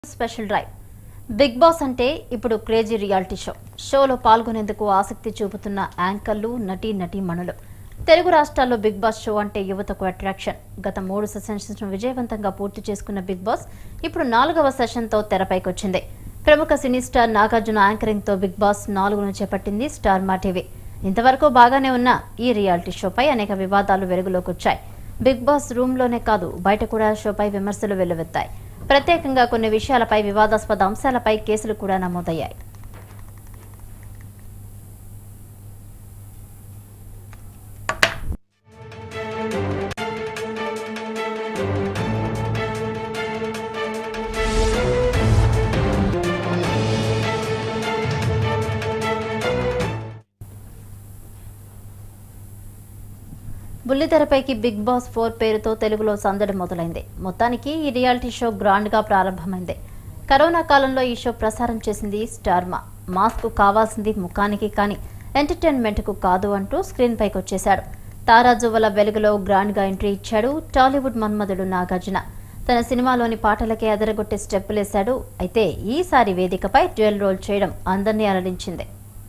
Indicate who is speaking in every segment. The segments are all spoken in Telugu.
Speaker 1: స్పెషల్ డ్రైవ్ బిగ్ బాస్ అంటే ఇప్పుడు క్రేజీ రియాలిటీ షో షోలో పాల్గొనేందుకు ఆసక్తి చూపుతున్న యాంకర్లు నటీ నటీమణులు తెలుగు రాష్ట్రాల్లో బిగ్ బాస్ షో అంటే యువతకు అట్రాక్షన్ గత మూడు సెషన్స్ ను విజయవంతంగా పూర్తి చేసుకున్న బిగ్ బాస్ ఇప్పుడు నాలుగవ సెషన్తో తెరపైకొచ్చింది ప్రముఖ సినీ స్టార్ నాగార్జున యాంకరింగ్ తో బిగ్ బాస్ నాలుగును చేపట్టింది స్టార్ మా టీవీ ఇంతవరకు బాగానే ఉన్న ఈ రియాలిటీ షోపై అనేక వివాదాలు వెలుగులోకి వచ్చాయి బిగ్ బాస్ రూమ్ లోనే కాదు బయట కూడా షోపై విమర్శలు వెల్లువెత్తాయి ప్రత్యేకంగా కొన్ని విషయాలపై వివాదాస్పద అంశాలపై కేసులు కూడా నమోదయ్యాయి బుల్లితెరపైకి బిగ్ బాస్ ఫోర్ పేరుతో తెలుగులో సందడి మొదలైంది మొత్తానికి ఈ రియాలిటీ షో గ్రాండ్ గా ప్రారంభమైంది కరోనా కాలంలో ఈ షో ప్రసారం చేసింది స్టార్మా మాస్క్ కావాల్సింది ముఖానికి కానీ ఎంటర్టైన్మెంట్ కు కాదు అంటూ స్క్రీన్ పైకి వచ్చేశాడు తారాజువ్వల వెలుగులో గ్రాండ్ గా ఎంట్రీ ఇచ్చాడు టాలీవుడ్ మన్మధుడు నాగార్జున తన సినిమాలోని పాటలకే అదరగొట్టే స్టెప్పులేశాడు అయితే ఈసారి వేదికపై డ్యూయల్ రోల్ చేయడం అందరినీ అలరించింది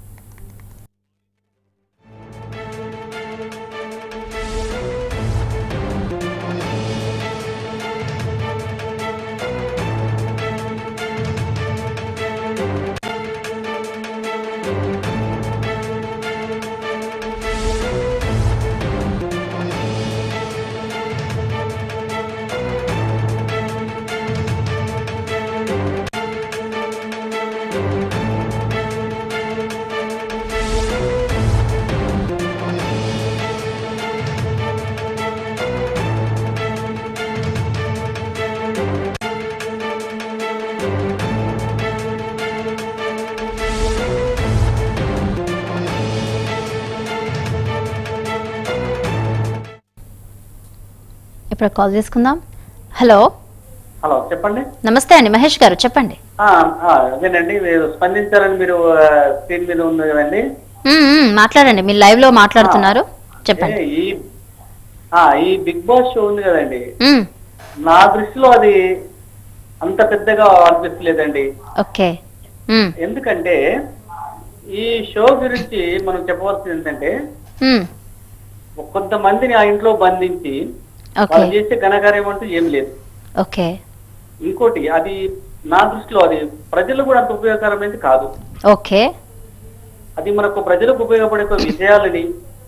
Speaker 1: ఇప్పుడు కాల్ తీసుకుందాం హలో
Speaker 2: హలో చెప్పండి
Speaker 1: నమస్తే అండి మహేష్ గారు చెప్పండి
Speaker 2: ఆ, ఆ, అదేనండి మీరు స్పందించారని మీరు ఆ, స్క్రీన్ మీద ఉంది కదండి
Speaker 1: మ్మ్, మ్మ్, మాట్లాడండి మీరు లైవ్ లో మాట్లాడుతున్నారు చెప్పండి
Speaker 2: ఏ, ఈ ఆ, ఈ బిగ్ బాస్ షో ఉంది కదండి
Speaker 1: మ్మ్,
Speaker 2: నా దృష్టిలో అది అంత పెద్దగా అనిపించలేదండి
Speaker 1: ఓకే మ్మ్,
Speaker 2: ఎందుకంటే ఈ షో గురించి మనం చెప్పవలసింది ఏంటంటే
Speaker 1: మ్మ్,
Speaker 2: కొంతమందిని ఆ ఇంట్లో బంధించి
Speaker 1: ఓకే
Speaker 2: వాళ్ళు చేసే ఘనకార్యం అంటూ ఏం లేదు
Speaker 1: ఓకే
Speaker 2: ఇంకోటి అది నా దృష్టిలో అది ప్రజలు కూడా అంత ఉపయోగకరమైనది కాదు
Speaker 1: ఓకే
Speaker 2: అది మనకు ప్రజలకు ఉపయోగపడే ఒక విషయాలని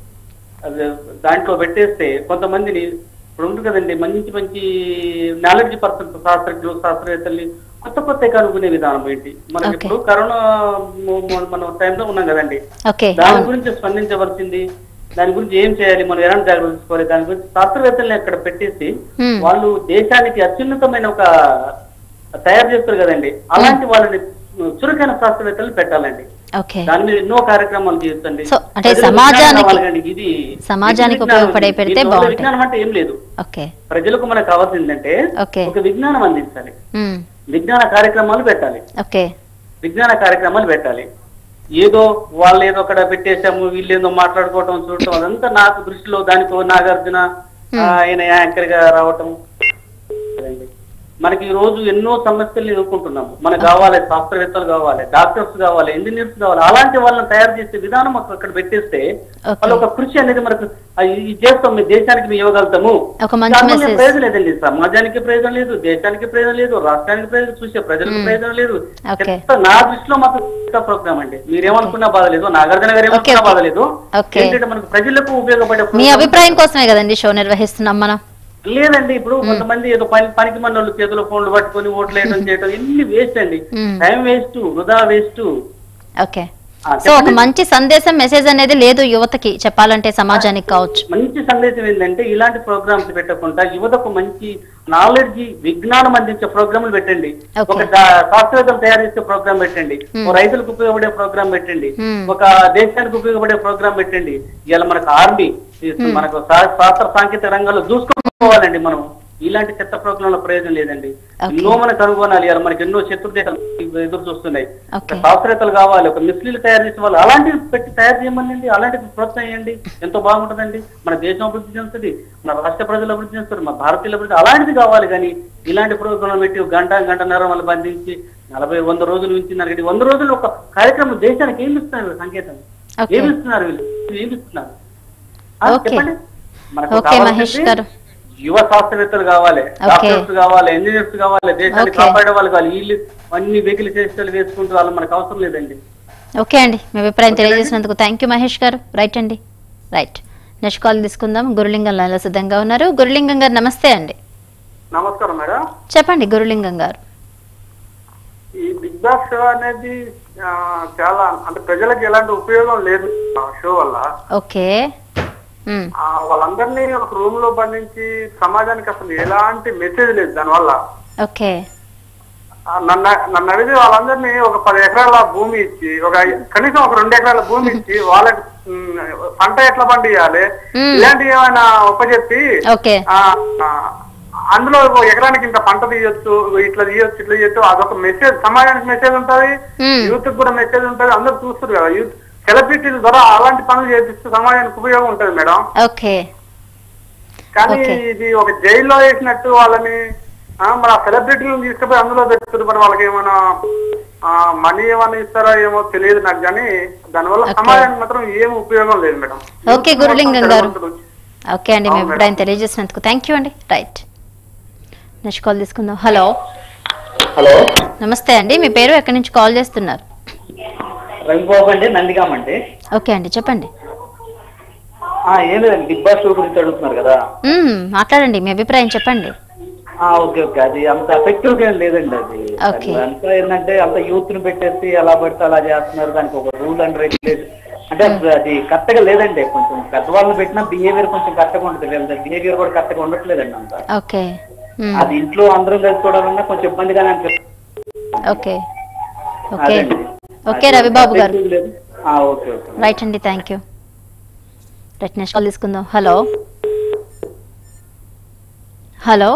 Speaker 2: అది దాంట్లో పెట్టేస్తే కొంతమందిని ఇప్పుడు ఉంటుంది కదండి మంచి మంచి నాలెడ్జ్ పర్సన్ శాస్త్రజ్ఞులు శాస్త్రవేత్తల్ని కొత్త కొత్త కనుక్కునే విధానం ఏంటి మనకి
Speaker 1: Okay.
Speaker 2: ఇప్పుడు కరోనా ము- ము- మనం టైంలో ఉన్నాం కదండి
Speaker 1: ఓకే
Speaker 2: దాని
Speaker 1: అవును
Speaker 2: గురించి స్పందించవలసింది దాని గురించి ఏం చేయాలి మనం ఎలాంటి జాగ్రత్తలు తీసుకోవాలి దాని గురించి శాస్త్రవేత్తల్ని అక్కడ పెట్టేసి
Speaker 1: Hmm.
Speaker 2: వాళ్ళు దేశానికి అత్యున్నతమైన ఒక తయారు చేస్తారు కదండి అలాంటి వాళ్ళని చురుకైన శాస్త్రవేత్తలు పెట్టాలండి
Speaker 1: ఓకే
Speaker 2: దాని మీద ఎన్నో కార్యక్రమాలు చేయొచ్చండి
Speaker 1: సో, అంటే
Speaker 2: ప్రజలకు
Speaker 1: సమాజానికి-
Speaker 2: విజ్ఞానం కావాలండి. ఇది
Speaker 1: సమాజానికి
Speaker 2: ఇది విజ్ఞానం
Speaker 1: ఉపయోగపడే
Speaker 2: ఇది.
Speaker 1: పెడితే
Speaker 2: దీనివల్ల
Speaker 1: బాగుంటాయి.
Speaker 2: విజ్ఞానం అంటే ఏం లేదు
Speaker 1: ఓకే
Speaker 2: ప్రజలకు మనకు కావాల్సిందంటే
Speaker 1: ఓకే
Speaker 2: ఒక విజ్ఞానం అందించాలి
Speaker 1: మ్మ్,
Speaker 2: విజ్ఞాన కార్యక్రమాలు పెట్టాలి
Speaker 1: ఓకే
Speaker 2: విజ్ఞాన కార్యక్రమాలు పెట్టాలి ఏదో వాళ్ళు ఏదో అక్కడ పెట్టేశాము వీళ్ళు ఏదో మాట్లాడుకోవటం చూడటం అదంతా నాకు దృష్టిలో దానికో నాగార్జున ఆ, ఆయన యాంకర్ గా రావటం అదండి. మనకి ఈ రోజు ఎన్నో సమస్యలు ఎదుర్కొంటున్నాము మనకు కావాలి శాస్త్రవేత్తలు కావాలి డాక్టర్స్ కావాలి ఇంజనీర్స్ కావాలి అలాంటి వాళ్ళని తయారు చేసే విధానం అక్కడ అక్కడ పెట్టేస్తే
Speaker 1: ఓకే.
Speaker 2: వాళ్ళ ఒక కృషి అనేది మనకు ఆ, ఇది చేస్తాం మీ దేశానికి మేము ఇవ్వగలుగుతాము
Speaker 1: ఒక మంచి
Speaker 2: దానివల్ల
Speaker 1: మెసేజ్
Speaker 2: ప్రయోజనం లేదండి సమాజానికి ప్రయోజనం లేదు దేశానికి ప్రయోజనం లేదు రాష్ట్రానికి ప్రయోజనం చూసే ప్రజలకు ప్రయోజనం లేదు
Speaker 1: ఓకే.
Speaker 2: చెత్త నా దృష్టిలో మాత్రం చెత్త ప్రోగ్రామ్ అండి మీరేమనుకున్నా బాధ లేదు నాగార్జున గారు
Speaker 1: ఓకే,
Speaker 2: ఏమనుకున్నా
Speaker 1: ఓకే.
Speaker 2: బాధ లేదు
Speaker 1: ఓకే.
Speaker 2: ఏంటంటే మనకు ప్రజలకు ఉపయోగపడే
Speaker 1: మీ
Speaker 2: program.
Speaker 1: అభిప్రాయం కోసమే కదండి షో నిర్వహిస్తున్నాం మనం
Speaker 2: లేదండి ఇప్పుడు కొంతమంది ఏదో పని పనికి మన వాళ్ళు చేతిలో ఫోన్లు పట్టుకొని ఓట్లు వేయడం చేయడం ఇన్ని వేస్ట్ అండి
Speaker 1: మ్మ్.
Speaker 2: టైం వేస్ట్ వృధా వేస్ట్
Speaker 1: ఓకే సో ఒక మంచి సందేశం మెసేజ్ అనేది లేదు యువతకి చెప్పాలంటే సమాజానికి కావచ్చు
Speaker 2: మంచి సందేశం ఏంటంటే ఇలాంటి ప్రోగ్రామ్స్ పెట్టకుండా యువతకు మంచి నాలెడ్జ్ విజ్ఞానం అందించే ప్రోగ్రాములు పెట్టండి
Speaker 1: Okay.
Speaker 2: ఒక దా- శాస్త్రవేత్తలు తయారు చేసే ప్రోగ్రామ్ పెట్టండి ఒక రైతులకు ఉపయోగపడే ప్రోగ్రామ్ పెట్టండి
Speaker 1: Hmm.
Speaker 2: ఒక దేశానికి ఉపయోగపడే ప్రోగ్రామ్ పెట్టండి ఇలా మనకు ఆర్మీ మనకు శా- శాస్త్ర సాంకేతిక రంగంలో దూసుకోవాలండి మనం ఇలాంటి చెత్త ప్రోగ్రాంల ప్రయోజనం లేదండి
Speaker 1: Okay.
Speaker 2: ఎన్నో మనకు కనుగొనాలి ఇవాళ మనకి ఎన్నో శత్రుదేశాలు ఎదురు చూస్తున్నాయి
Speaker 1: Okay.
Speaker 2: ఒక శాస్త్రవేత్తలు కావాలి ఒక మిస్లీలు తయారు చేసే వాళ్ళు అలాంటివి పెట్టి తయారు చేయమనండి అలాంటివి ప్రోత్సహించండి ఎంతో బాగుంటుందండి మన దేశం అభివృద్ధి చెందుతుంది మన రాష్ట్ర ప్రజలు అభివృద్ధి చేస్తారు మన భారతీయుల అభివృద్ధి అలాంటిది కావాలి కానీ ఇలాంటి ప్రోగ్రాం పెట్టి ఒక గంట గంటన్నర వాళ్ళు బంధించి నలభై వంద రోజులు నుంచి నరకటి వంద రోజులు ఒక కార్యక్రమం దేశానికి ఏమి ఇస్తున్నారు సంకేతం
Speaker 1: Okay.
Speaker 2: ఏమి ఇస్తున్నారు వీళ్ళు ఏమి ఇస్తున్నారు ఆ,
Speaker 1: Okay.
Speaker 2: చెప్పండి మనకు
Speaker 1: Okay,
Speaker 2: కావాల్సింది
Speaker 1: మహేష్ గారు.
Speaker 2: యువ శాస్త్రవేత్తలు కావాలి డాక్టర్స్ కావాలి ఇంజనీర్స్ కావాలి దేశాన్ని
Speaker 1: Okay.
Speaker 2: కాపాడే వాళ్ళు కావాలి వీళ్ళు అన్ని వెకిలి చేష్టలు వేసుకుంటూ వాళ్ళు మనకు అవసరం లేదండి
Speaker 1: ఓకే అండి మీ అభిప్రాయం తెలియజేసినందుకు థ్యాంక్ యూ మహేష్ గారు రైట్ అండి రైట్ నెక్స్ట్ కాల్ తీసుకుందాం గురులింగం లైన్లో సిద్ధంగా ఉన్నారు గురులింగం గారు నమస్తే అండి
Speaker 2: నమస్కారం మేడం
Speaker 1: చెప్పండి గురులింగం గారు
Speaker 2: ఈ బిగ్ బాస్ షో అనేది ఆ, చాలా అంటే ప్రజలకు ఎలాంటి ఉపయోగం లేదు ఆ షో వల్ల
Speaker 1: ఓకే మ్మ్.
Speaker 2: ఆ, వాళ్ళందరినీ ఒక రూమ్ లో బంధించి సమాజానికి అసలు ఎలాంటి మెసేజ్ లేదు దానివల్ల
Speaker 1: ఓకే
Speaker 2: ఆ, నన్ను నన్ను అడిగి వాళ్ళందరినీ ఒక పది ఎకరాల భూమి ఇచ్చి ఒక కనీసం ఒక రెండు ఎకరాల భూమి ఇచ్చి వాళ్ళకి ఉమ్, పంట ఎట్లా పండియాలి
Speaker 1: మ్మ్.
Speaker 2: ఇలాంటివి ఏమైనా ఉపజెప్పి
Speaker 1: ఓకే
Speaker 2: ఆ, ఆ, అందులో ఒక ఎకరానికి ఇంత పంట తీయొచ్చు ఇట్లా తీయొచ్చు ఇట్లా తీయొచ్చు అదొక మెసేజ్ సమాజానికి మెసేజ్ ఉంటది
Speaker 1: మ్మ్.
Speaker 2: యూత్ కూడా మెసేజ్ ఉంటది అందరూ చూస్తారు కదా యూత్ సెలబ్రిటీల ద్వారా అలాంటి పనులు చేపిస్తే సమాజానికి ఉపయోగం ఉంటది మేడం
Speaker 1: ఓకే
Speaker 2: కానీ
Speaker 1: Okay.
Speaker 2: ఇది ఒక జైల్లో వేసినట్టు వాళ్ళని ఆ, మరి ఆ సెలబ్రిటీలను తీసుకుపోయి అందులో పెడుతున్నారు మరి వాళ్ళకి ఏమైనా మనీ ఏమైనా ఇస్తారా ఏమో తెలియదు నాకు కానీ దానివల్ల
Speaker 1: Okay.
Speaker 2: సమాజానికి మాత్రం ఏం ఉపయోగం లేదు మేడం
Speaker 1: Okay,
Speaker 2: యూత్
Speaker 1: గురులింగం
Speaker 2: మొత్తం
Speaker 1: గారు.
Speaker 2: చెడగొడుతున్నారు.
Speaker 1: ఓకే అండి మీ
Speaker 2: అవును,
Speaker 1: అభిప్రాయం
Speaker 2: మేడం.
Speaker 1: తెలియజేసినందుకు థ్యాంక్ యూ అండి రైట్ నెక్స్ట్ కాల్ తీసుకుందాం హలో
Speaker 2: హలో
Speaker 1: నమస్తే అండి మీ పేరు ఎక్కడి నుంచి కాల్ చేస్తున్నారు
Speaker 2: రవిబాబు అండి నందిగాం అండి
Speaker 1: ఓకే అండి చెప్పండి
Speaker 2: ఆ, ఏం లేదండి బిగ్ బాస్ షో గురించి అడుగుతున్నారు కదా
Speaker 1: మ్మ్, మాట్లాడండి మీ అభిప్రాయం చెప్పండి
Speaker 2: ఆ, ఓకే ఓకే అది అంత ఎఫెక్టివ్ గా ఏం లేదండి అది
Speaker 1: Okay.
Speaker 2: అంతా ఏంటంటే అంత యూత్ ని పెట్టేసి ఎలా పడితే అలా చేస్తున్నారు దానికి ఒక రూల్ అండ్ రెగ్యులేషన్ అంటే అది- అది కరెక్ట్ గా లేదండి కొంచెం పెద్దవాళ్ళని పెట్టిన బిహేవియర్ కొంచెం కరెక్ట్ గా ఉంటుంది వీళ్ళ బిహేవియర్ కూడా కరెక్ట్ గా ఉండట్లేదండి అంత
Speaker 1: ఓకే మ్మ్,
Speaker 2: అది ఇంట్లో అందరం కలిసుకోవడం కొంచెం ఇబ్బందిగానే అనిపిస్తుంది
Speaker 1: ఓకే ఓకే
Speaker 2: అదండి.
Speaker 1: ఓకే
Speaker 2: అది
Speaker 1: రవిబాబు గారు
Speaker 2: effective లేదు. ఆ, ఓకే ఓకే
Speaker 1: రైట్ అండి thank you right next call తీసుకుందాం హలో హలో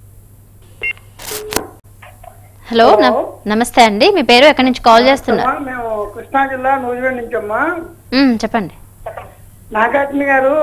Speaker 1: హలో న- నమస్తే అండి మీ పేరు ఎక్కడి నుంచి కాల్ చేస్తున్నారు
Speaker 3: అమ్మా, మేము కృష్ణా జిల్లా నూజివేడ్ నుంచి అమ్మా
Speaker 1: మ్మ్, చెప్పండి
Speaker 3: నాగార్జున గారు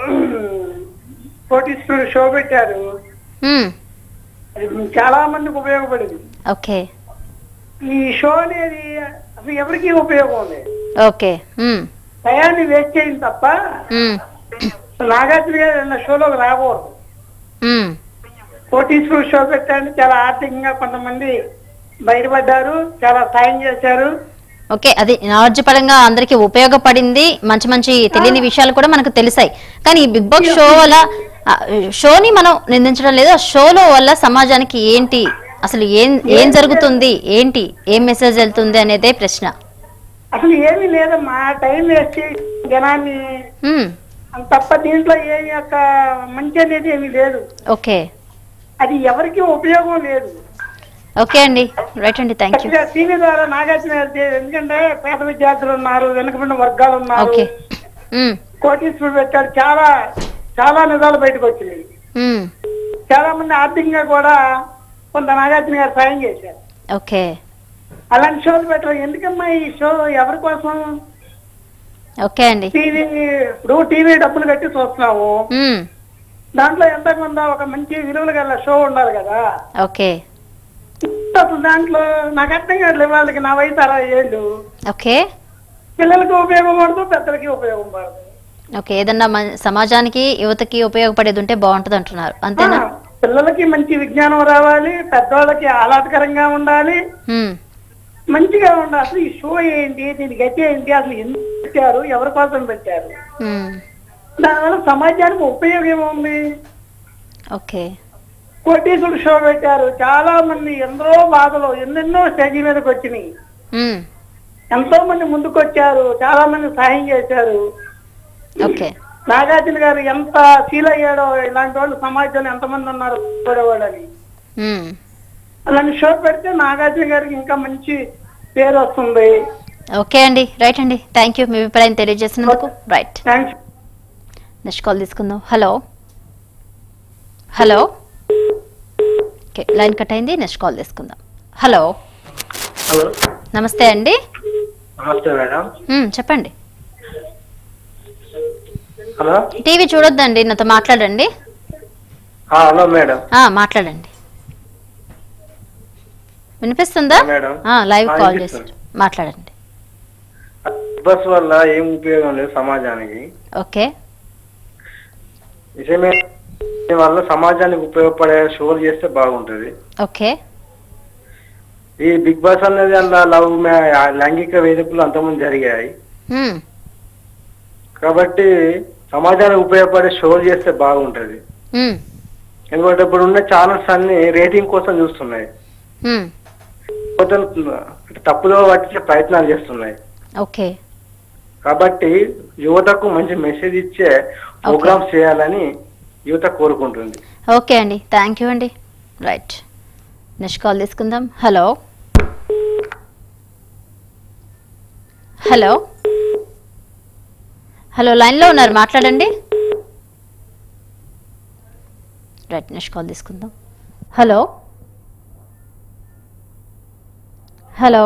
Speaker 3: కోటీశ్వరుడు షో పెట్టారు
Speaker 1: మ్మ్,
Speaker 3: అది చాలా మందికి ఉపయోగపడింది
Speaker 1: ఓకే
Speaker 3: ఈ షో అనేది అసలు ఎవరికి ఉపయోగం లేదు
Speaker 1: ఓకే మ్మ్,
Speaker 3: టయాన్ని వేస్ట్ చేయండి తప్ప
Speaker 1: మ్మ్,
Speaker 3: నాగార్జున గారు ఏదైనా షోలోకి రాకూడదు
Speaker 1: మ్మ్,
Speaker 3: కోటీశ్వరుడు షో పెట్టారు చాలా ఆర్థికంగా కొంతమంది బయటపడ్డారు చాలా సాయం చేశారు
Speaker 1: ఓకే అది నాలెడ్జ్ పరంగా అందరికి ఉపయోగపడింది మంచి మంచి తెలియని విషయాలు కూడా మనకు తెలిసాయి కానీ ఈ బిగ్ బాస్ షో వల్ల ఆ, షోని మనం నిందించడం లేదు ఆ షోలో వల్ల సమాజానికి ఏంటి అసలు ఏం ఏం జరుగుతుంది ఏంటి ఏం మెసేజ్ వెళ్తుంది అనేదే ప్రశ్న
Speaker 3: అసలు ఏమీ లేదమ్మా టైం వేస్ట్ చేసి జనాన్ని
Speaker 1: మ్మ్,
Speaker 3: అంత తప్ప దీంట్లో ఏమి యొక్క మంచి అనేది ఏమీ లేదు
Speaker 1: ఓకే
Speaker 3: అది ఎవరికి ఉపయోగం లేదు
Speaker 1: ఓకే అండి రైట్ అండి థ్యాంక్ యూ
Speaker 3: చక్కగా టీవీ ద్వారా నాగార్జున గారు చే- ఎందుకంటే పేద విద్యార్థులు ఉన్నారు వెనుకబడిన వర్గాలు ఉన్నారు
Speaker 1: ఓకే మ్మ్,
Speaker 3: కోటీశ్వరుడు పెట్టారు చాలా చాలా నిజాలు బయటకు వచ్చినాయి
Speaker 1: మ్మ్,
Speaker 3: చాలా మంది ఆర్థికంగా కూడా కొంత నాగార్జున గారు సాయం చేశారు
Speaker 1: ఓకే
Speaker 3: అలాంటి షోలు పెట్టరు ఎందుకమ్మా ఈ షో ఎవరి కోసం
Speaker 1: ఓకే అండి
Speaker 3: టీవీ ఇప్పుడు టీవీ డబ్బులు కట్టి చూస్తున్నాము
Speaker 1: మ్మ్,
Speaker 3: దాంట్లో ఎంత కొంత ఒక మంచి విలువలు గల షో ఉండాలి కదా
Speaker 1: ఓకే
Speaker 3: అసలు దాంట్లో నాకు అర్థం కావట్లేదు వాళ్ళకి నా వయసు అరవై ఏళ్ళు
Speaker 1: ఓకే
Speaker 3: పిల్లలకి ఉపయోగపడదు పెద్దలకి ఉపయోగపడదు
Speaker 1: ఓకే ఏదన్నా మన- సమాజానికి యువతకి ఉపయోగపడేది ఉంటే బాగుంటుంది అంటున్నారు అంతేనా
Speaker 3: ఆ, పిల్లలకి మంచి విజ్ఞానం రావాలి పెద్దవాళ్ళకి ఆహ్లాదకరంగా ఉండాలి
Speaker 1: మ్మ్,
Speaker 3: మంచిగా ఉండాలి అసలు ఈ షో ఏంటి దీని గతి ఏంటి అసలు ఎందుకు పెట్టారు ఎవరి కోసం పెట్టారు
Speaker 1: మ్మ్,
Speaker 3: దానివల్ల సమాజానికి ఉపయోగం ఏముంది
Speaker 1: ఓకే
Speaker 3: కోటీశ్వరుడు షో పెట్టారు చాలా మంది ఎందరో బాధలు ఎన్నెన్నో స్టేజీ మీదకి వచ్చినాయి
Speaker 1: మ్మ్,
Speaker 3: ఎంతో మంది ముందుకు వచ్చారు చాలా మంది సహాయం చేశారు
Speaker 1: ఓకే
Speaker 3: నాగార్జున గారు ఎంత ఫీల్ అయ్యాడో ఇలాంటి వాళ్ళు సమాజంలో ఎంతమంది ఉన్నారు పడేవాడని
Speaker 1: మ్మ్,
Speaker 3: అలాంటి షో పెడితే నాగార్జున గారికి ఇంకా మంచి పేరు వస్తుంది
Speaker 1: ఓకే అండి రైట్ అండి థ్యాంక్ యూ మీ అభిప్రాయం తెలియజేసినందుకు రైట్
Speaker 3: థ్యాంక్స్
Speaker 1: నెక్స్ట్ కాల్ తీసుకుందాం hello hello okay line cut అయింది నెక్స్ట్ కాల్ తీసుకుందాం హలో
Speaker 4: హలో
Speaker 1: నమస్తే అండి
Speaker 4: నమస్తే మేడం
Speaker 1: మ్, చెప్పండి
Speaker 4: హలో
Speaker 1: టీవీ చూడొద్దండి నాతో మాట్లాడండి
Speaker 4: ఆ, హలో మేడం
Speaker 1: ఆ, మాట్లాడండి వినిపిస్తుందా
Speaker 4: మేడం.
Speaker 1: ఆ, లైవ్
Speaker 4: ఆ,
Speaker 1: కాల్
Speaker 4: వినిపిస్తుంది.
Speaker 1: చేసి మాట్లాడండి
Speaker 4: బస్ వల్ల ఏం ఉపయోగం లేదు సమాజానికి
Speaker 1: ఓకే
Speaker 4: విషయమే వల్ల సమాజానికి ఉపయోగపడే షోలు చేస్తే బాగుంటది
Speaker 1: ఓకే
Speaker 4: ఈ బిగ్ బాస్ అనేది అందులో లవ్ మ్యా- లైంగిక వేధింపులు అంతకుముందు జరిగాయి
Speaker 1: మ్,
Speaker 4: కాబట్టి సమాజానికి ఉపయోగపడే షోలు చేస్తే బాగుంటది
Speaker 1: మ్,
Speaker 4: ఎందుకంటే ఇప్పుడు ఉన్న ఛానల్స్ అన్ని రేటింగ్ కోసం చూస్తున్నాయి
Speaker 1: మ్,
Speaker 4: కొంచెం తప్పుదో పట్టించే ప్రయత్నాలు చేస్తున్నాయి
Speaker 1: ఓకే
Speaker 4: కాబట్టి యువతకు మంచి మెసేజ్ ఇచ్చే ప్రోగ్రామ్స్ చేయాలని యువత కోరుకుంటుంది
Speaker 1: ఓకే అండి థ్యాంక్ యూ అండి రైట్ నెక్స్ట్ కాల్ తీసుకుందాం హలో హలో హలో లైన్లో ఉన్నారు మాట్లాడండి రైట్ నెక్స్ట్ కాల్ తీసుకుందాం హలో హలో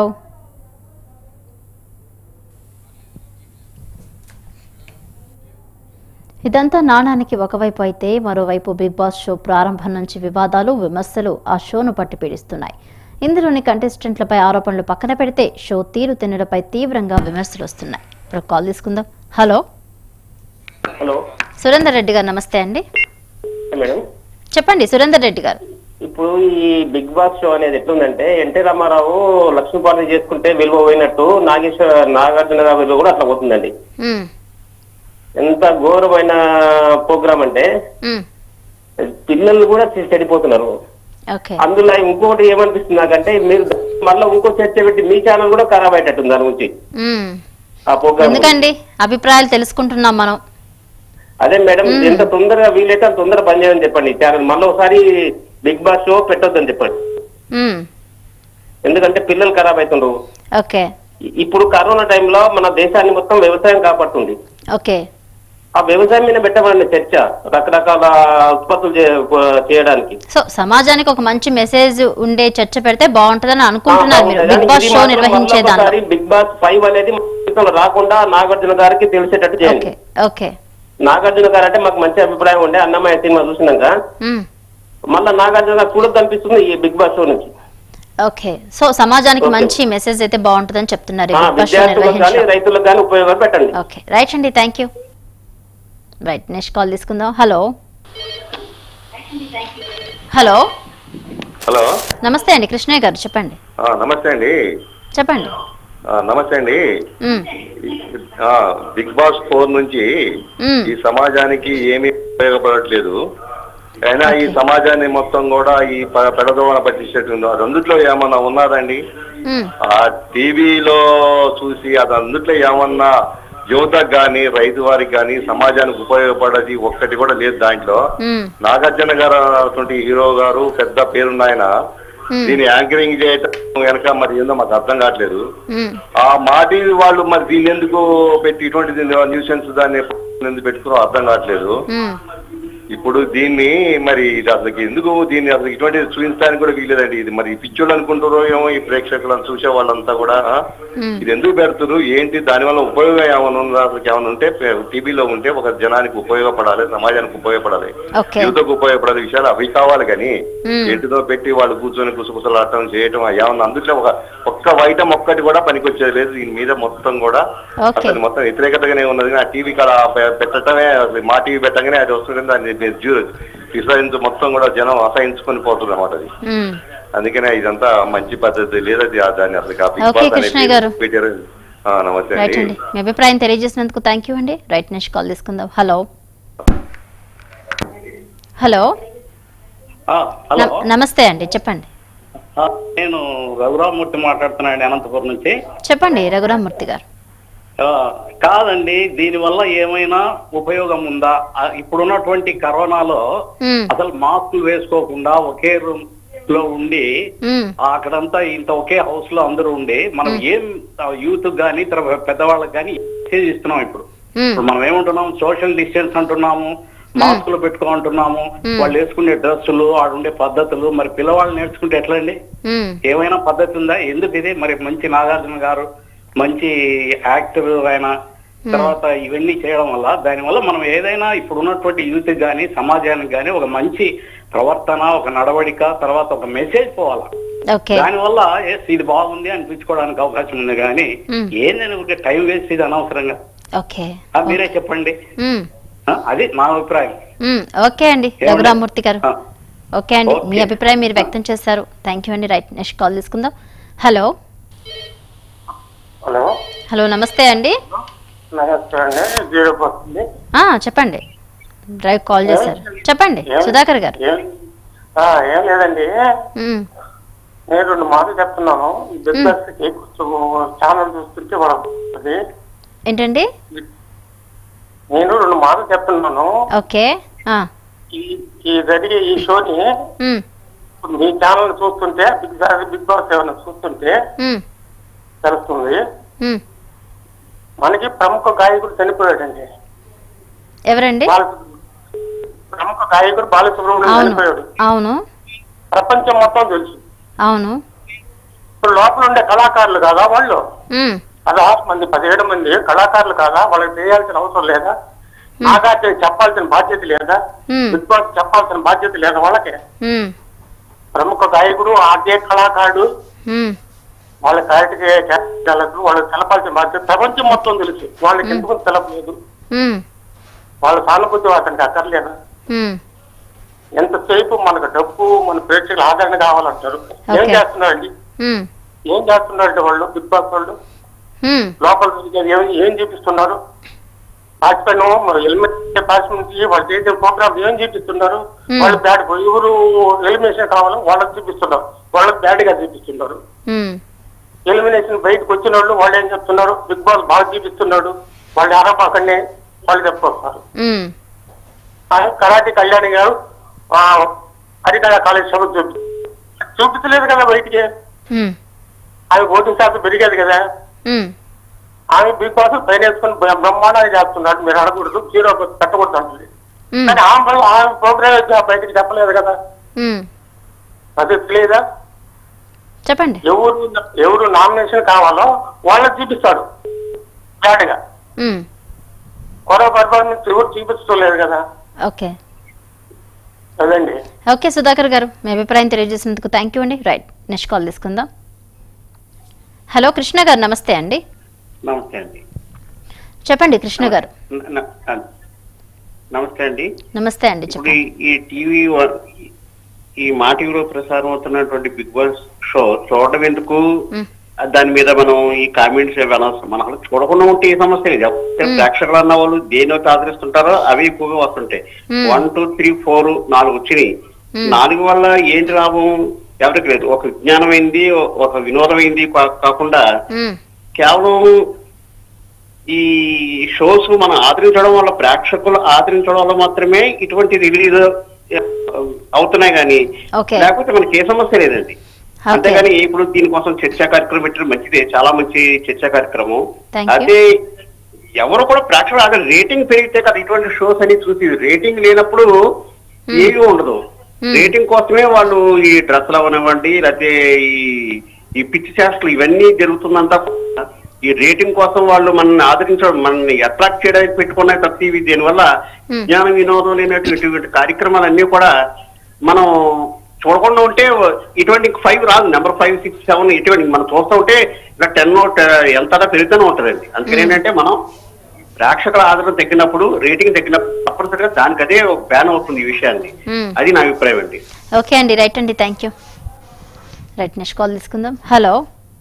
Speaker 1: ఇదంతా నాణానికి ఒకవైపు అయితే మరోవైపు బిగ్ బాస్ షో ప్రారంభం నుంచి వివాదాలు విమర్శలు ఆ షోను పట్టి పీడిస్తున్నాయి ఇందులోని కంటెస్టెంట్లపై ఆరోపణలు పక్కన పెడితే షో తీరు తిన్నడపై తీవ్రంగా విమర్శలు వస్తున్నాయి ఇప్పుడు కాల్ తీసుకుందాం హలో
Speaker 5: హలో
Speaker 1: సురేందర్ రెడ్డి గారు నమస్తే అండి
Speaker 5: మేడం
Speaker 1: చెప్పండి సురేందర్ రెడ్డి గారు
Speaker 5: ఇప్పుడు ఈ బిగ్ బాస్ షో అనేది ఎట్లుందంటే ఎన్టీ రామారావు లక్ష్మీపార్టీ చేసుకుంటే విలువ పోయినట్టు నాగేశ్వర నాగార్జున రావు విలువ కూడా అట్లా పోతుందండి
Speaker 1: ఉమ్,
Speaker 5: ఎంత ఘోరమైన ప్రోగ్రామ్ అంటే
Speaker 1: ఉమ్,
Speaker 5: పిల్లలు కూడా చె- చెడిపోతున్నారు
Speaker 1: ఓకే
Speaker 5: అందులో ఇంకొకటి ఏమనిపిస్తుంది నాకంటే మీరు మళ్ళీ ఇంకో చర్చ పెట్టి మీ ఛానల్ కూడా ఖరాబ్ అయ్యేటట్టుంది దాని గురించి
Speaker 1: ఉమ్,
Speaker 5: ఆ ప్రోగ్రామ్
Speaker 1: ఎందుకండి అభిప్రాయాలు తెలుసుకుంటున్నాం మనం
Speaker 5: అదే మేడం ఎంత తొందరగా వీలైతే అంత తొందరగా పని చేయని చెప్పండి ఛానల్ మళ్ళీ ఒకసారి బిగ్ బాస్ షో పెట్టొద్దని చెప్పండి
Speaker 1: ఉమ్,
Speaker 5: ఎందుకంటే పిల్లలు ఖరాబ్ అవుతుండ్రు
Speaker 1: ఓకే
Speaker 5: ఇ- ఇప్పుడు కరోనా టైంలో మన దేశాన్ని మొత్తం వ్యవసాయం కాపాడుతుంది
Speaker 1: ఓకే
Speaker 5: ఆ వ్యవసాయం మీద పెట్టమని చర్చ రకరకాల ఉత్పత్తులు చే- చేయడానికి
Speaker 1: సో సమాజానికి ఒక మంచి మెసేజ్ ఉండే చర్చ పెడితే బాగుంటుందని అనుకుంటున్నారు మీరు బిగ్ బాస్ షో నిర్వహించే దానిలో
Speaker 5: బిగ్ బాస్ ఫైవ్ అనేది మన జీవితంలో రాకుండా నాగార్జున గారికి తెలిసేటట్టు చేయండి
Speaker 1: ఓకే ఓకే
Speaker 5: నాగార్జున గారు అంటే మాకు మంచి అభిప్రాయం ఉండే అన్నమయ్య సినిమా చూసినాక
Speaker 1: ఉమ్,
Speaker 5: మళ్ళా నాగార్జున గారు చూడొద్దు అనిపిస్తుంది ఈ బిగ్ బాస్ షో నుంచి
Speaker 1: ఓకే సో సమాజానికి
Speaker 5: ఓకే.
Speaker 1: మంచి మెసేజ్ అయితే బాగుంటుందని చెప్తున్నారు ఈ
Speaker 5: ఆ,
Speaker 1: బిగ్ బాస్ షో
Speaker 5: విద్యార్థులకు కానీ
Speaker 1: నిర్వహించడం
Speaker 5: రైతులకు కానీ ఉపయోగాలు పెట్టండి
Speaker 1: ఓకే రైట్ అండి thank you right next call తీసుకుందాం హలో హలో
Speaker 6: హలో
Speaker 1: నమస్తే అండి కృష్ణయ్య గారు చెప్పండి
Speaker 6: ఆ, నమస్తే అండి
Speaker 1: చెప్పండి
Speaker 6: ఆ, నమస్తే అండి
Speaker 1: ఉమ్,
Speaker 6: ఆ, బిగ్ బాస్ ఫోర్ నుంచి
Speaker 1: ఉమ్,
Speaker 6: ఈ సమాజానికి ఏమీ ఉపయోగపడట్లేదు అయినా ఈ సమాజాన్ని మొత్తం కూడా ఈ ప- పెడదోవన పట్టించేట్టు అది అందుట్లో ఏమన్నా ఉన్నారండి
Speaker 1: ఉమ్,
Speaker 6: ఆ టీవీలో చూసి అది అందుట్లో ఏమన్నా యువతకు కానీ రైతు వారికి కానీ సమాజానికి ఉపయోగపడేది ఒక్కటి కూడా లేదు దాంట్లో
Speaker 1: ఉమ్,
Speaker 6: నాగార్జున గారు అటువంటి హీరో గారు పెద్ద పేరున్న ఆయన దీన్ని యాంకరింగ్ చేయటం వెనక మరి ఏందో మాకు అర్థం కావట్లేదు
Speaker 1: ఉమ్,
Speaker 6: ఆ మా టీవీ వాళ్ళు మరి దీన్ని ఎందుకు పెట్టి ఇటువంటి న్యూసెన్స్ దాన్ని ఎందుకు పెట్టుకున్నారో అర్థం కావట్లేదు
Speaker 1: ఉమ్,
Speaker 6: ఇప్పుడు దీన్ని మరి ఇది అసలు ఎందుకు దీన్ని అసలు ఇటువంటి చూపించడానికి కూడా వీలేదండి ఇది మరి పిచ్చోళ్ళు అనుకుంటారో ఏమో ఈ ప్రేక్షకులను చూసే వాళ్ళంతా కూడా ఆ?
Speaker 1: ఉమ్.
Speaker 6: ఇది ఎందుకు పెడుతున్నారు ఏంటి దానివల్ల ఉపయోగం ఏమైనా ఉందా అసలు ఏమైనా ఉంటే టీవీలో ఉంటే ఒక జనానికి ఉపయోగపడాలి సమాజానికి ఉపయోగపడాలి
Speaker 1: ఓకే
Speaker 6: యువతకు ఉపయోగపడే విషయాలు అవి కావాలి కానీ
Speaker 1: మ్మ్.
Speaker 6: ఏంటిదో పెట్టి వాళ్ళు కూర్చొని కుసకుసలాడటం చేయటం ఏమన్నా అందుట్లో ఒక ఒక్క వైటం ఒక్కటి కూడా పనికొచ్చేది లేదు దీని మీద మొత్తం కూడా
Speaker 1: ఓకే.
Speaker 6: అసలు మొత్తం వ్యతిరేకతగానే ఉన్నది కానీ ఆ టీవీ కాడ పె- పెట్టడమే అసలు మా టీవీ పెట్టగానే అది వస్తుంది దాన్ని జూ- విశ్వసించు మొత్తం కూడా జనం అసహించుకొని పోతుంది అన్నమాట అది
Speaker 1: ఉమ్,
Speaker 6: అందుకనే ఇదంతా మంచి పద్ధతి లేదు అది ఆ- దాన్ని అసలు ఆ బిగ్
Speaker 1: ఓకే,
Speaker 6: బాస్ అనే
Speaker 1: కృష్ణయ్య
Speaker 6: పేరు
Speaker 1: గారు.
Speaker 6: పెట్టారు ఆ, నమస్తే
Speaker 1: రైట్
Speaker 6: అండి
Speaker 1: అండి మీ అభిప్రాయం తెలియజేసినందుకు థ్యాంక్ యూ అండి రైట్ నెక్స్ట్ కాల్ తీసుకుందాం హలో హలో
Speaker 7: ఆ, హలో
Speaker 1: న- నమస్తే అండి చెప్పండి
Speaker 7: ఆ, నేను రఘురామూర్తి మాట్లాడుతున్నాను అనంతపురం నుంచి
Speaker 1: చెప్పండి రఘురామూర్తి గారు
Speaker 7: ఆ, కాదండి దీనివల్ల ఏమైనా ఉపయోగం ఉందా ఆ, ఇప్పుడున్నటువంటి కరోనాలో
Speaker 1: ఉమ్,
Speaker 7: అసలు మాస్కులు వేసుకోకుండా ఒకే రూమ్ లో ఉండి
Speaker 1: ఉమ్,
Speaker 7: ఆ, అక్కడంతా ఇంత ఒకే హౌస్ లో అందరూ ఉండి మనం ఏం యూత్ గానీ తర్వాత పెద్దవాళ్ళకి గానీ మెసేజ్ ఇస్తున్నాం ఇప్పుడు
Speaker 1: ఉమ్,
Speaker 7: ఇప్పుడు మనం ఏమంటున్నాం సోషల్ డిస్టెన్స్ అంటున్నాము మాస్కులు పెట్టుకుంటున్నాము వాళ్ళు వేసుకునే డ్రెస్సులు ఆడుండే పద్ధతులు మరి పిల్లవాళ్ళు నేర్చుకుంటే ఎట్లా అండి
Speaker 1: ఉమ్,
Speaker 7: ఏమైనా పద్ధతి ఉందా ఎందుకు ఇది మరి మంచి నాగార్జున గారు మంచి యాక్టర్ ఆయన తర్వాత ఇవన్నీ చేయడం వల్ల దానివల్ల మనం ఏదైనా ఇప్పుడు ఉన్నటువంటి యూత్ గాని సమాజానికి గాని ఒక మంచి ప్రవర్తన ఒక నడవడిక తర్వాత ఒక మెసేజ్ పోవాలా
Speaker 1: ఓకే
Speaker 7: దానివల్ల ఎస్ ఇది బాగుంది అనిపించుకోవడానికి అవకాశం ఉంది కానీ
Speaker 1: మ్మ్.
Speaker 7: ఏందని ఒక టైం వేస్ట్ ఇది అనవసరంగా
Speaker 1: ఓకే
Speaker 7: ఆ, మీరే చెప్పండి
Speaker 1: ఉమ్,
Speaker 7: ఆ, అది మా అభిప్రాయం
Speaker 1: ఉమ్, ఓకే అండి
Speaker 7: ఏమండి?
Speaker 1: రఘురామూర్తి గారు
Speaker 7: ఆ.
Speaker 1: ఓకే అండి మీ
Speaker 7: ఓకే.
Speaker 1: అభిప్రాయం మీరు వ్యక్తం చేశారు థ్యాంక్ యూ అండి రైట్ నెక్స్ట్ కాల్ తీసుకుందాం హలో
Speaker 8: హలో
Speaker 1: హలో నమస్తే అండి
Speaker 8: నమస్తే అండి జీరో వస్తుంది
Speaker 1: ఆ, చెప్పండి డ్రైవ్ కాల్ చేశారు చెప్పండి సుధాకర్ గారు
Speaker 8: ఏం ఆ, ఏం లేదండి
Speaker 1: ఉమ్,
Speaker 8: నేను రెండు మాటలు చెప్తున్నాను ఈ బిజినెస్ కి కొంచెం ఛానల్ చూస్తుంటే మనం అది
Speaker 1: ఏంటండి
Speaker 8: నేను రెండు మాటలు చెప్తున్నాను
Speaker 1: ఓకే ఆ,
Speaker 8: ఈ ఈ జరిగే ఈ షోని
Speaker 1: ఉమ్,
Speaker 8: మీ ఛానల్ చూస్తుంటే బిగ్ బాస్ బిగ్ బాస్ ఏమైనా చూస్తుంటే
Speaker 1: ఉమ్,
Speaker 8: తెలుస్తుంది
Speaker 1: ఉమ్.
Speaker 8: మనకి ప్రముఖ గాయకుడు చనిపోయాడండి
Speaker 1: ఎవరండి
Speaker 8: బాల ప్రముఖ గాయకుడు బాలసుబ్రహ్మణ్యం
Speaker 1: అవును
Speaker 8: చనిపోయాడు
Speaker 1: అవును
Speaker 8: ప్రపంచం మొత్తం తెలుసు
Speaker 1: అవును
Speaker 8: ఇప్పుడు లోపల ఉండే కళాకారులు కాదా వాళ్ళు
Speaker 1: ఉమ్,
Speaker 8: పదహారు మంది పదిహేడు మంది కళాకారులు కాదా వాళ్ళకి చేయాల్సిన అవసరం లేదా నాగార్జున చెప్పాల్సిన బాధ్యత లేదా
Speaker 1: ఉమ్,
Speaker 8: బిగ్ బాస్ చెప్పాల్సిన బాధ్యత లేదా వాళ్ళకి
Speaker 1: ఉమ్,
Speaker 8: ప్రముఖ గాయకుడు ఆర్జే కళాకారుడు
Speaker 1: ఉమ్,
Speaker 8: వాళ్ళ కార్యక్రమ వాళ్ళకి తెలపాల్సిన బాధ్యత ప్రపంచం మొత్తం తెలుసు వాళ్ళకి ఎందుకు తెలపలేదు
Speaker 1: ఉమ్,
Speaker 8: వాళ్ళ సానుభూతి అతనికి అక్కర్లేదా
Speaker 1: ఉమ్.
Speaker 8: ఎంతసేపు మనకు డబ్బు మన ప్రేక్షకులు ఆదరణ కావాలంటారు ఏం
Speaker 1: Okay.
Speaker 8: చేస్తున్నారండి
Speaker 1: ఉమ్,
Speaker 8: ఏం చేస్తున్నారంటే వాళ్ళు బిగ్ బాస్ వాళ్ళు
Speaker 1: ఉమ్,
Speaker 8: లోపల జరిగేది ఏం ఏం చూపిస్తున్నారు పార్టిసిపెంట్ మరి హెల్మెట్ పార్టిసిపెంట్ వాళ్ళు చేసే ప్రోగ్రామ్ ఏం చూపిస్తున్నారు వాళ్ళు బ్యాడ్ ఎవరు ఎలిమినేషన్ కావాలో వాళ్ళకి చూపిస్తున్నారు వాళ్ళకి బ్యాడ్ గా చూపిస్తున్నారు
Speaker 1: ఉమ్,
Speaker 8: ఎలిమినేషన్ బయటకు వచ్చిన వాళ్ళు వాళ్ళు ఏం చెప్తున్నారు బిగ్ బాస్ బాగా చూపిస్తున్నాడు వాళ్ళు ఆరపాకండి వాళ్ళు చెప్పుకొస్తారు
Speaker 1: ఉమ్,
Speaker 8: కరాటి కళ్యాణి గారు ఆ, హరికళ కాలేజ్ సభ చూపి చూపించలేదు కదా బయటికి
Speaker 1: ఉమ్,
Speaker 8: ఆమె ఓటింగ్ శాతం పెరిగేది కదా
Speaker 1: ఉమ్.
Speaker 8: ఆమె బిగ్ బాస్ పైన వేసుకుని బ్ర- బ్రహ్మాండంగా చేస్తున్నాడు మీరు అడగకూడదు జీరో పెట్టకూడదు అంటుంది
Speaker 1: ఉమ్,
Speaker 8: కానీ ఆమె వల్ల ఆమె ప్రోగ్రామ్ బయటకు చెప్పలేదు కదా
Speaker 1: ఉమ్.
Speaker 8: అది తెలియదా
Speaker 1: చెప్పండి
Speaker 8: ఎవరు ఎవరు నామినేషన్ కావాలో వాళ్ళకి చూపిస్తాడు బ్యాడ్గా
Speaker 1: ఉమ్,
Speaker 8: కొర పర్ఫార్మెన్స్ ఎవరు చూపించడం లేదు కదా
Speaker 1: ఓకే
Speaker 8: అదండి
Speaker 1: ఓకే సుధాకర్ గారు మీ అభిప్రాయం తెలియజేసినందుకు థ్యాంక్ యూ అండి రైట్ నెక్స్ట్ కాల్ తీసుకుందాం హలో కృష్ణ గారు నమస్తే అండి
Speaker 7: నమస్తే అండి
Speaker 1: చెప్పండి కృష్ణ గారు
Speaker 7: న- న- ఆ, నమస్తే అండి
Speaker 1: నమస్తే అండి
Speaker 7: ఇప్పుడు
Speaker 1: చెప్పండి
Speaker 7: ఈ- ఈ టీవీ వ- ఈ మా టీవీలో ప్రసారం అవుతున్నటువంటి బిగ్ బాస్ షో చూడడం ఎందుకు
Speaker 1: మ్.
Speaker 7: ఆ, దాని మీద మనం ఈ కామెంట్స్ ఏవి అనవసరం మనం అసలు చూడకుండా ఉంటే ఏ సమస్య లేదు ఎవరైతే ప్రేక్షకులు అన్న వాళ్ళు దేని అయితే ఆదరిస్తుంటారో అవి ఎక్కువగా వస్తుంటాయి
Speaker 1: మ్.
Speaker 7: వన్ టూ త్రీ ఫోర్ నాలుగు వచ్చినాయి నాలుగు వల్ల ఏంటి లాభం ఎవరికి లేదు ఒక విజ్ఞానమైంది ఒక వినోదమైంది కా- కాకుండా
Speaker 1: ఉమ్,
Speaker 7: కేవలం ఈ షోస్ మనం ఆదరించడం వల్ల ప్రేక్షకులు ఆదరించడం వల్ల మాత్రమే ఇటువంటి రిలీజ్ అవుతున్నాయి కానీ
Speaker 1: ఓకే.
Speaker 7: లేకపోతే మనకి ఏ సమస్య లేదండి
Speaker 1: ఓకే.
Speaker 7: అంతేగాని ఇప్పుడు దీనికోసం చర్చా కార్యక్రమం పెట్టడం మంచిదే చాలా మంచి చర్చా కార్యక్రమం
Speaker 1: Thank you.
Speaker 7: అదే ఎవరు కూడా ప్రేక్షకులు అదే రేటింగ్ పెరిగితే కదా ఇటువంటి షోస్ అని చూసి రేటింగ్ లేనప్పుడు ఏమీ ఉండదు రేటింగ్ కోసమే వాళ్ళు ఈ డ్రెస్సులు అవనివ్వండి లేకపోతే ఈ ఈ పిచ్చి చేష్టలు ఇవన్నీ జరుగుతుందంతా కూడా ఈ రేటింగ్ కోసం వాళ్ళు మనల్ని ఆదరించడం మనల్ని అట్రాక్ట్ చేయడానికి పెట్టుకున్న తప్ప ఇవి దీనివల్ల జ్ఞాన వినోదం లేనటువంటి ఇటువంటి కార్యక్రమాలన్నీ కూడా మనం చూడకుండా ఉంటే ఇటువంటి ఫైవ్ రాదు నెంబర్ ఫైవ్ సిక్స్ సెవెన్ ఇటువంటి మనం చూస్తూ ఉంటే ఇలా టెన్ ఎంత పెరుగుతూనే ఉంటుందండి అందుకని ఏంటంటే మనం ప్రేక్షకుల ఆదరణ తగ్గినప్పుడు రేటింగ్ తగ్గినప్పుడు తప్పనిసరిగా దానికి అదే ఒక బ్యాన్ అవుతుంది ఈ విషయాన్ని
Speaker 1: మ్మ్.
Speaker 7: అది నా అభిప్రాయం అండి
Speaker 1: ఓకే అండి రైట్ అండి thank you right next call తీసుకుందాం హలో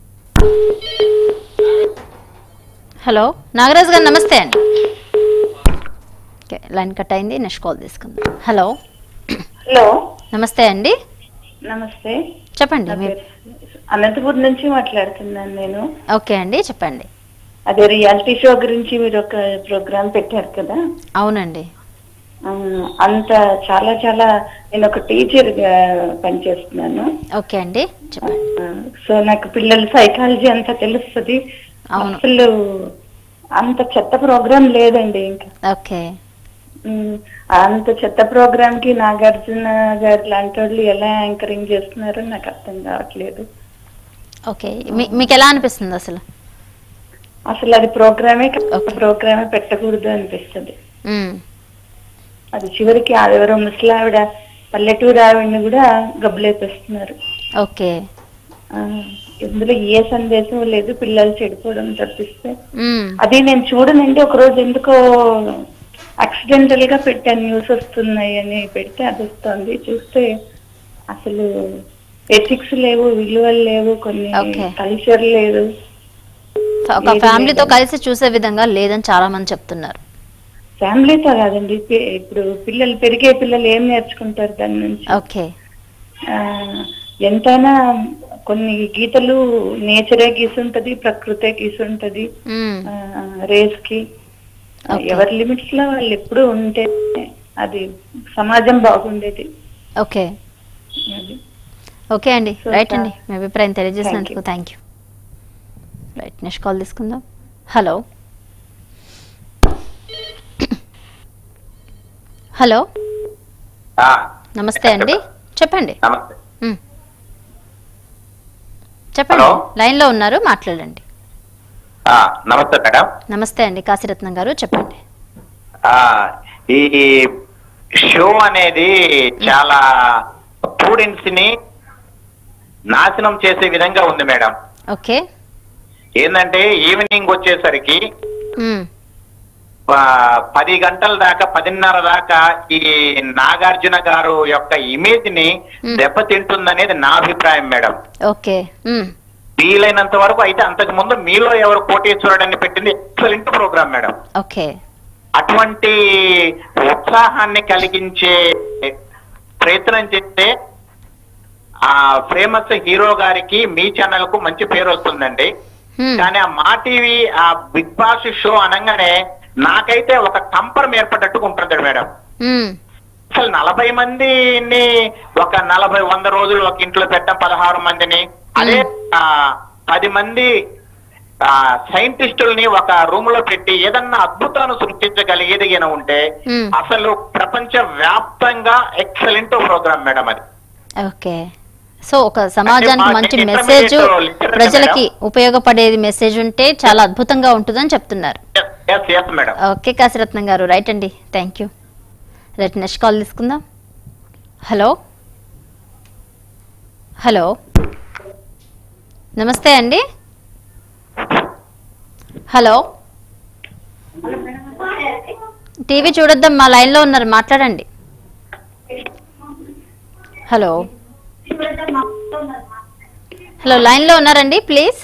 Speaker 1: హలో నాగరాజ్ గారు నమస్తే అండి ఓకే లైన్ కట్ అయింది నెక్స్ట్ కాల్ తీసుకుందాం హలో
Speaker 9: హలో
Speaker 1: నమస్తే అండి
Speaker 9: నమస్తే
Speaker 1: చెప్పండి
Speaker 9: నా
Speaker 1: మీ
Speaker 9: పేరు అనంతపురం నుంచి మాట్లాడుతున్నాను నేను
Speaker 1: ఓకే అండి చెప్పండి
Speaker 9: అదే రియాలిటీ షో గురించి మీరు ఒక ప్రోగ్రామ్ పెట్టారు కదా
Speaker 1: అవునండి
Speaker 9: ఆ, అంత చాలా చాలా నేను ఒక టీచర్ గా పనిచేస్తున్నాను
Speaker 1: ఓకే అండి చెప్పండి
Speaker 9: ఆ, సో నాకు పిల్లల సైకాలజీ అంతా తెలుస్తుంది
Speaker 1: అవును.
Speaker 9: అసలు అంత చెత్త ప్రోగ్రామ్ లేదండి ఇంకా
Speaker 1: ఓకే
Speaker 9: ఉమ్, అంత చెత్త ప్రోగ్రామ్ కి నాగార్జున గారు లాంటి వాళ్ళు ఎలా యాంకరింగ్ చేస్తున్నారో నాకు అర్థం కావట్లేదు
Speaker 1: ఓకే మీ- మీకు ఎలా అనిపిస్తుంది అసలు
Speaker 9: అసలు అది ప్రోగ్రామే ప్రోగ్రామే పెట్టకూడదు అనిపిస్తుంది
Speaker 1: మ్మ్.
Speaker 9: అది చివరికి ఎవరో ముసలావిడ పల్లెటూరు ఆవిడని కూడా గబ్బులేపేస్తున్నారు
Speaker 1: ఓకే
Speaker 9: ఆ, ఇందులో ఏ సందేశం లేదు పిల్లలు చెడిపోవడం తప్పిస్తే
Speaker 1: మ్మ్.
Speaker 9: అది నేను చూడనండి ఒక రోజు ఎందుకో యాక్సిడెంటల్ గా పెట్టాను న్యూస్ వస్తున్నాయి అని పెడితే అది వస్తుంది చూస్తే అసలు ఎథిక్స్ లేవు విలువలు లేవు కొన్ని
Speaker 1: Okay.
Speaker 9: కల్చర్ లేదు
Speaker 1: ఒక ఫ్యామిలీతో కలిసి చూసే విధంగా లేదని చాలా మంది చెప్తున్నారు
Speaker 9: ఫ్యామిలీతో కాదండి పి- ఇప్పుడు పిల్లలు పెరిగే పిల్లలు ఏం నేర్చుకుంటారు దాని నుంచి
Speaker 1: ఓకే
Speaker 9: ఆ, ఎంతైనా కొన్ని గీతలు నేచరే గీసుంటది ప్రకృతే గీసుంటది
Speaker 1: మ్మ్.
Speaker 9: రేస్ కి ఆ,
Speaker 1: Okay.
Speaker 9: ఎవరి లిమిట్స్ లో వాళ్ళు ఎప్పుడు ఉంటే అది సమాజం బాగుండేది
Speaker 1: ఓకే
Speaker 9: అది.
Speaker 1: ఓకే అండి
Speaker 9: So,
Speaker 1: రైట్
Speaker 9: sir.
Speaker 1: అండి మీ అభిప్రాయం తెలియజేసినందుకు thank you right next call తీసుకుందాం హలో హలో
Speaker 10: ఆ,
Speaker 1: నమస్తే అండి చెప్పండి
Speaker 10: నమస్తే
Speaker 1: మ్. చెప్పండి
Speaker 10: హలో.
Speaker 1: లైన్లో ఉన్నారు మాట్లాడండి
Speaker 10: ఆ, నమస్తే మేడం
Speaker 1: నమస్తే అండి కాశీరత్నం గారు చెప్పండి
Speaker 10: ఆ, ఈ షో అనేది చాలా స్టూడెంట్స్ ని నాశనం చేసే విధంగా ఉంది మేడం
Speaker 1: ఓకే
Speaker 10: ఏంటంటే ఈవినింగ్ వచ్చేసరికి
Speaker 1: మ్.
Speaker 10: ఆ, పది గంటల దాకా పదిన్నర దాకా ఈ నాగార్జున గారు యొక్క ఇమేజ్ ని
Speaker 1: మ్.
Speaker 10: దెబ్బతింటుందనేది నా అభిప్రాయం మేడం
Speaker 1: ఓకే మ్.
Speaker 10: వీలైనంత వరకు అయితే అంతకు ముందు మీలో ఎవరు కోటేశ్వరుడు పెట్టింది ఎక్సలెంట్ ప్రోగ్రామ్ మేడం
Speaker 1: ఓకే
Speaker 10: అటువంటి ఉత్సాహాన్ని కలిగించే ప్రయత్నం చేస్తే ఆ ఫేమస్ హీరో గారికి మీ ఛానల్ కు మంచి పేరు వస్తుందండి
Speaker 1: మ్.
Speaker 10: కానీ ఆ మా టీవీ ఆ బిగ్ బాస్ షో అనగానే నాకైతే ఒక కంపరం ఏర్పడ్డట్టుగా ఉంటుంది మేడం
Speaker 1: మ్.
Speaker 10: అసలు నలభై మందిని ఒక నలభై వంద రోజులు ఒక ఇంట్లో పెట్టడం పదహారు మందిని అదే ఆ, పది మంది ఆ సైంటిస్టుల్ని ఒక రూమ్ లో పెట్టి ఏదన్నా అద్భుతాన్ని సృష్టించగలిగేది గిన ఉంటే
Speaker 1: మ్.
Speaker 10: అసలు ప్రపంచ వ్యాప్తంగా ఎక్సలెంట్ ప్రోగ్రామ్ మేడం అది
Speaker 1: ఓకే సో ఒక సమాజానికి
Speaker 10: మా
Speaker 1: మంచి
Speaker 10: intermediate
Speaker 1: మెసేజ్
Speaker 10: literature
Speaker 1: ప్రజలకి ఉపయోగపడేది మెసేజ్ ఉంటే చాలా అద్భుతంగా ఉంటుందని చెప్తున్నారు
Speaker 10: yes yes madam
Speaker 1: okay Kasiratnam గారు రైట్ అండి thank you right next call తీసుకుందాం హలో హలో నమస్తే అండి హలో టీవీ చూడొద్దాం మా లైన్లో ఉన్నారు మాట్లాడండి హలో హలో లైన్లో ఉన్నారండి ప్లీజ్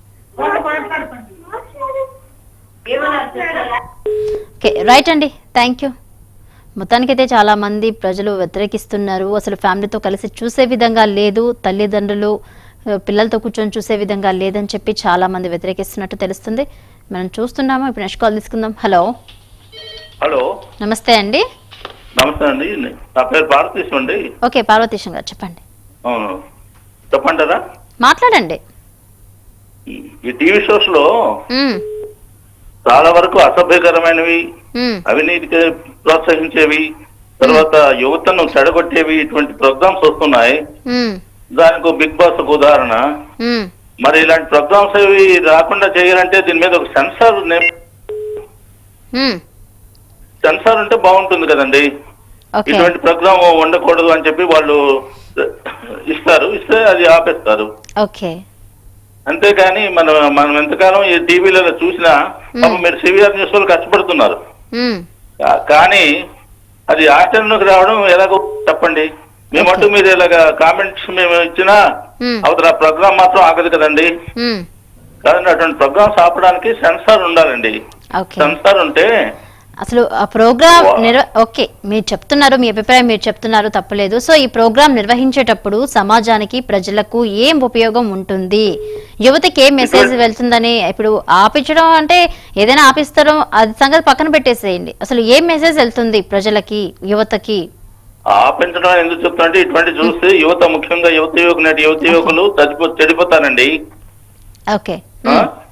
Speaker 1: ఓకే రైట్ అండి థ్యాంక్ యూ మొత్తానికైతే చాలా మంది ప్రజలు వ్యతిరేకిస్తున్నారు అసలు ఫ్యామిలీతో కలిసి చూసే విధంగా లేదు తల్లిదండ్రులు ఆ, పిల్లలతో కూర్చొని చూసే విధంగా లేదని చెప్పి చాలా మంది వ్యతిరేకిస్తున్నట్టు తెలుస్తుంది మనం చూస్తున్నాము ఇప్పుడు నెక్స్ట్ కాల్ తీసుకుందాం హలో
Speaker 11: హలో
Speaker 1: నమస్తే అండి
Speaker 11: నమస్తే అండి నా పేరు భారతీశం అండి
Speaker 1: ఓకే పార్వతీశం గారు చెప్పండి
Speaker 11: అవును చెప్పంటారా
Speaker 1: మాట్లాడండి
Speaker 11: ఈ టీవీ షోస్ లో
Speaker 1: మ్మ్,
Speaker 11: చాలా వరకు అసభ్యకరమైనవి
Speaker 1: మ్మ్,
Speaker 11: అవినీతికి ప్రోత్సహించేవి తర్వాత యువతను చెడగొట్టేవి ఇటువంటి ప్రోగ్రామ్స్ వస్తున్నాయి
Speaker 1: మ్మ్,
Speaker 11: దానికి ఒక బిగ్ బాస్ ఒక ఉదాహరణ
Speaker 1: మ్మ్.
Speaker 11: మరి ఇలాంటి ప్రోగ్రామ్స్ అవి రాకుండా చేయాలంటే దీని మీద ఒక సెన్సార్
Speaker 1: మ్మ్.
Speaker 11: సెన్సార్ ఉంటే బాగుంటుంది కదండి
Speaker 1: ఓకే
Speaker 11: ఇటువంటి ప్రోగ్రామ్ ఉండకూడదు అని చెప్పి వాళ్ళు ఇస్తారు ఇస్తే అది ఆపేస్తారు
Speaker 1: ఓకే
Speaker 11: అంతేకాని మనం మనం ఎంతకాలం ఈ టీవీలలో చూసినా పాపం మీరు సివిఆర్ న్యూస్ వాళ్ళు కష్టపడుతున్నారు
Speaker 1: మ్మ్.
Speaker 11: కా- కానీ అది ఆచరణకు రావడం ఎలాగో చెప్పండి మేమంటూ మీరు ఇలాగ కామెంట్స్ మేము ఇచ్చినా
Speaker 1: మ్మ్.
Speaker 11: అవతల ప్రోగ్రామ్ మాత్రం ఆగదు కదండి
Speaker 1: మ్మ్.
Speaker 11: కాదండి అటువంటి ప్రోగ్రామ్స్ ఆపడానికి సెన్సార్ ఉండాలండి
Speaker 1: ఓకే
Speaker 11: సెన్సార్ ఉంటే
Speaker 1: అసలు ఆ ప్రోగ్రామ్ నిర్వ ఓకే మీరు చెప్తున్నారు మీ అభిప్రాయం మీరు చెప్తున్నారు తప్పలేదు సో ఈ ప్రోగ్రామ్ నిర్వహించేటప్పుడు సమాజానికి ప్రజలకు ఏం ఉపయోగం ఉంటుంది యువతకి ఏం మెసేజ్ వెళ్తుందని ఇప్పుడు ఆపించడం అంటే ఏదైనా ఆపిస్తారో అది సంగతి పక్కన పెట్టేసేయండి అసలు ఏం మెసేజ్ వెళ్తుంది ప్రజలకి యువతకి
Speaker 11: ఆపించడం ఎందుకు చెప్తానంటే ఇటువంటి చూస్తే యువత ముఖ్యంగా యువత యువకు నేటి యువత యువకులు చచ్చిపో చెడిపోతారండి
Speaker 1: ఓకే
Speaker 11: ఆ?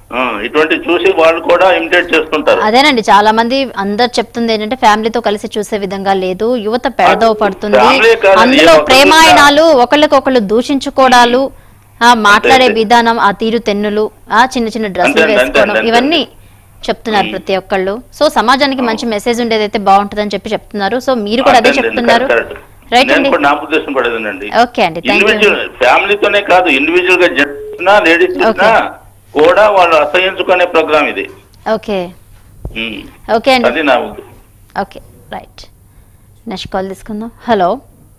Speaker 11: ఆ, ఇటువంటి చూసి వాళ్ళు కూడా ఇమిటేట్ చేస్తుంటారు
Speaker 1: అదేనండి చాలా మంది అందరు చెప్తుంది ఏంటంటే ఫ్యామిలీతో కలిసి చూసే విధంగా లేదు యువత పెడదవ పడుతుంది
Speaker 11: ఫ్యామిలీ కాదండి,
Speaker 1: అందులో
Speaker 11: ఏ ఒక్కరు
Speaker 1: ప్రేమాయణాలు ఒకళ్ళకొకళ్ళు దూషించుకోవడాలు ఆ మాట్లాడే
Speaker 11: అంతే.
Speaker 1: విధానం ఆ తీరు తెన్నులు ఆ చిన్న చిన్న డ్రెస్సులు
Speaker 11: అంతే అండి, అంతే
Speaker 1: వేసుకోవడం
Speaker 11: అండి, అంతే
Speaker 1: ఇవన్నీ చెప్తున్నారు ప్రతి ఒక్కళ్ళు సో సమాజానికి మంచి మెసేజ్ ఉండేదైతే బాగుంటుందని చెప్పి చెప్తున్నారు సో మీరు కూడా అదే
Speaker 11: అంతే అండి,
Speaker 1: చెప్తున్నారు
Speaker 11: correct, correct.
Speaker 1: రైట్
Speaker 11: నేను
Speaker 1: అండి
Speaker 11: కూడా నా ఉద్దేశం పడేదండి
Speaker 1: ఓకే అండి థ్యాంక్ యూ
Speaker 11: ఇండివిజువల్ ఫ్యామిలీతోనే కాదు ఇండివిజువల్ గా జెంట్స్ లేడీస్
Speaker 1: Okay.
Speaker 11: కూడా వాళ్ళు అసహించుకునే ప్రోగ్రామ్ ఇది
Speaker 1: ఓకే
Speaker 11: ఉమ్.
Speaker 1: ఓకే అండి
Speaker 11: అది నా ఉద్దేశం
Speaker 1: ఓకే రైట్ నెక్స్ట్ కాల్ తీసుకుందాం హలో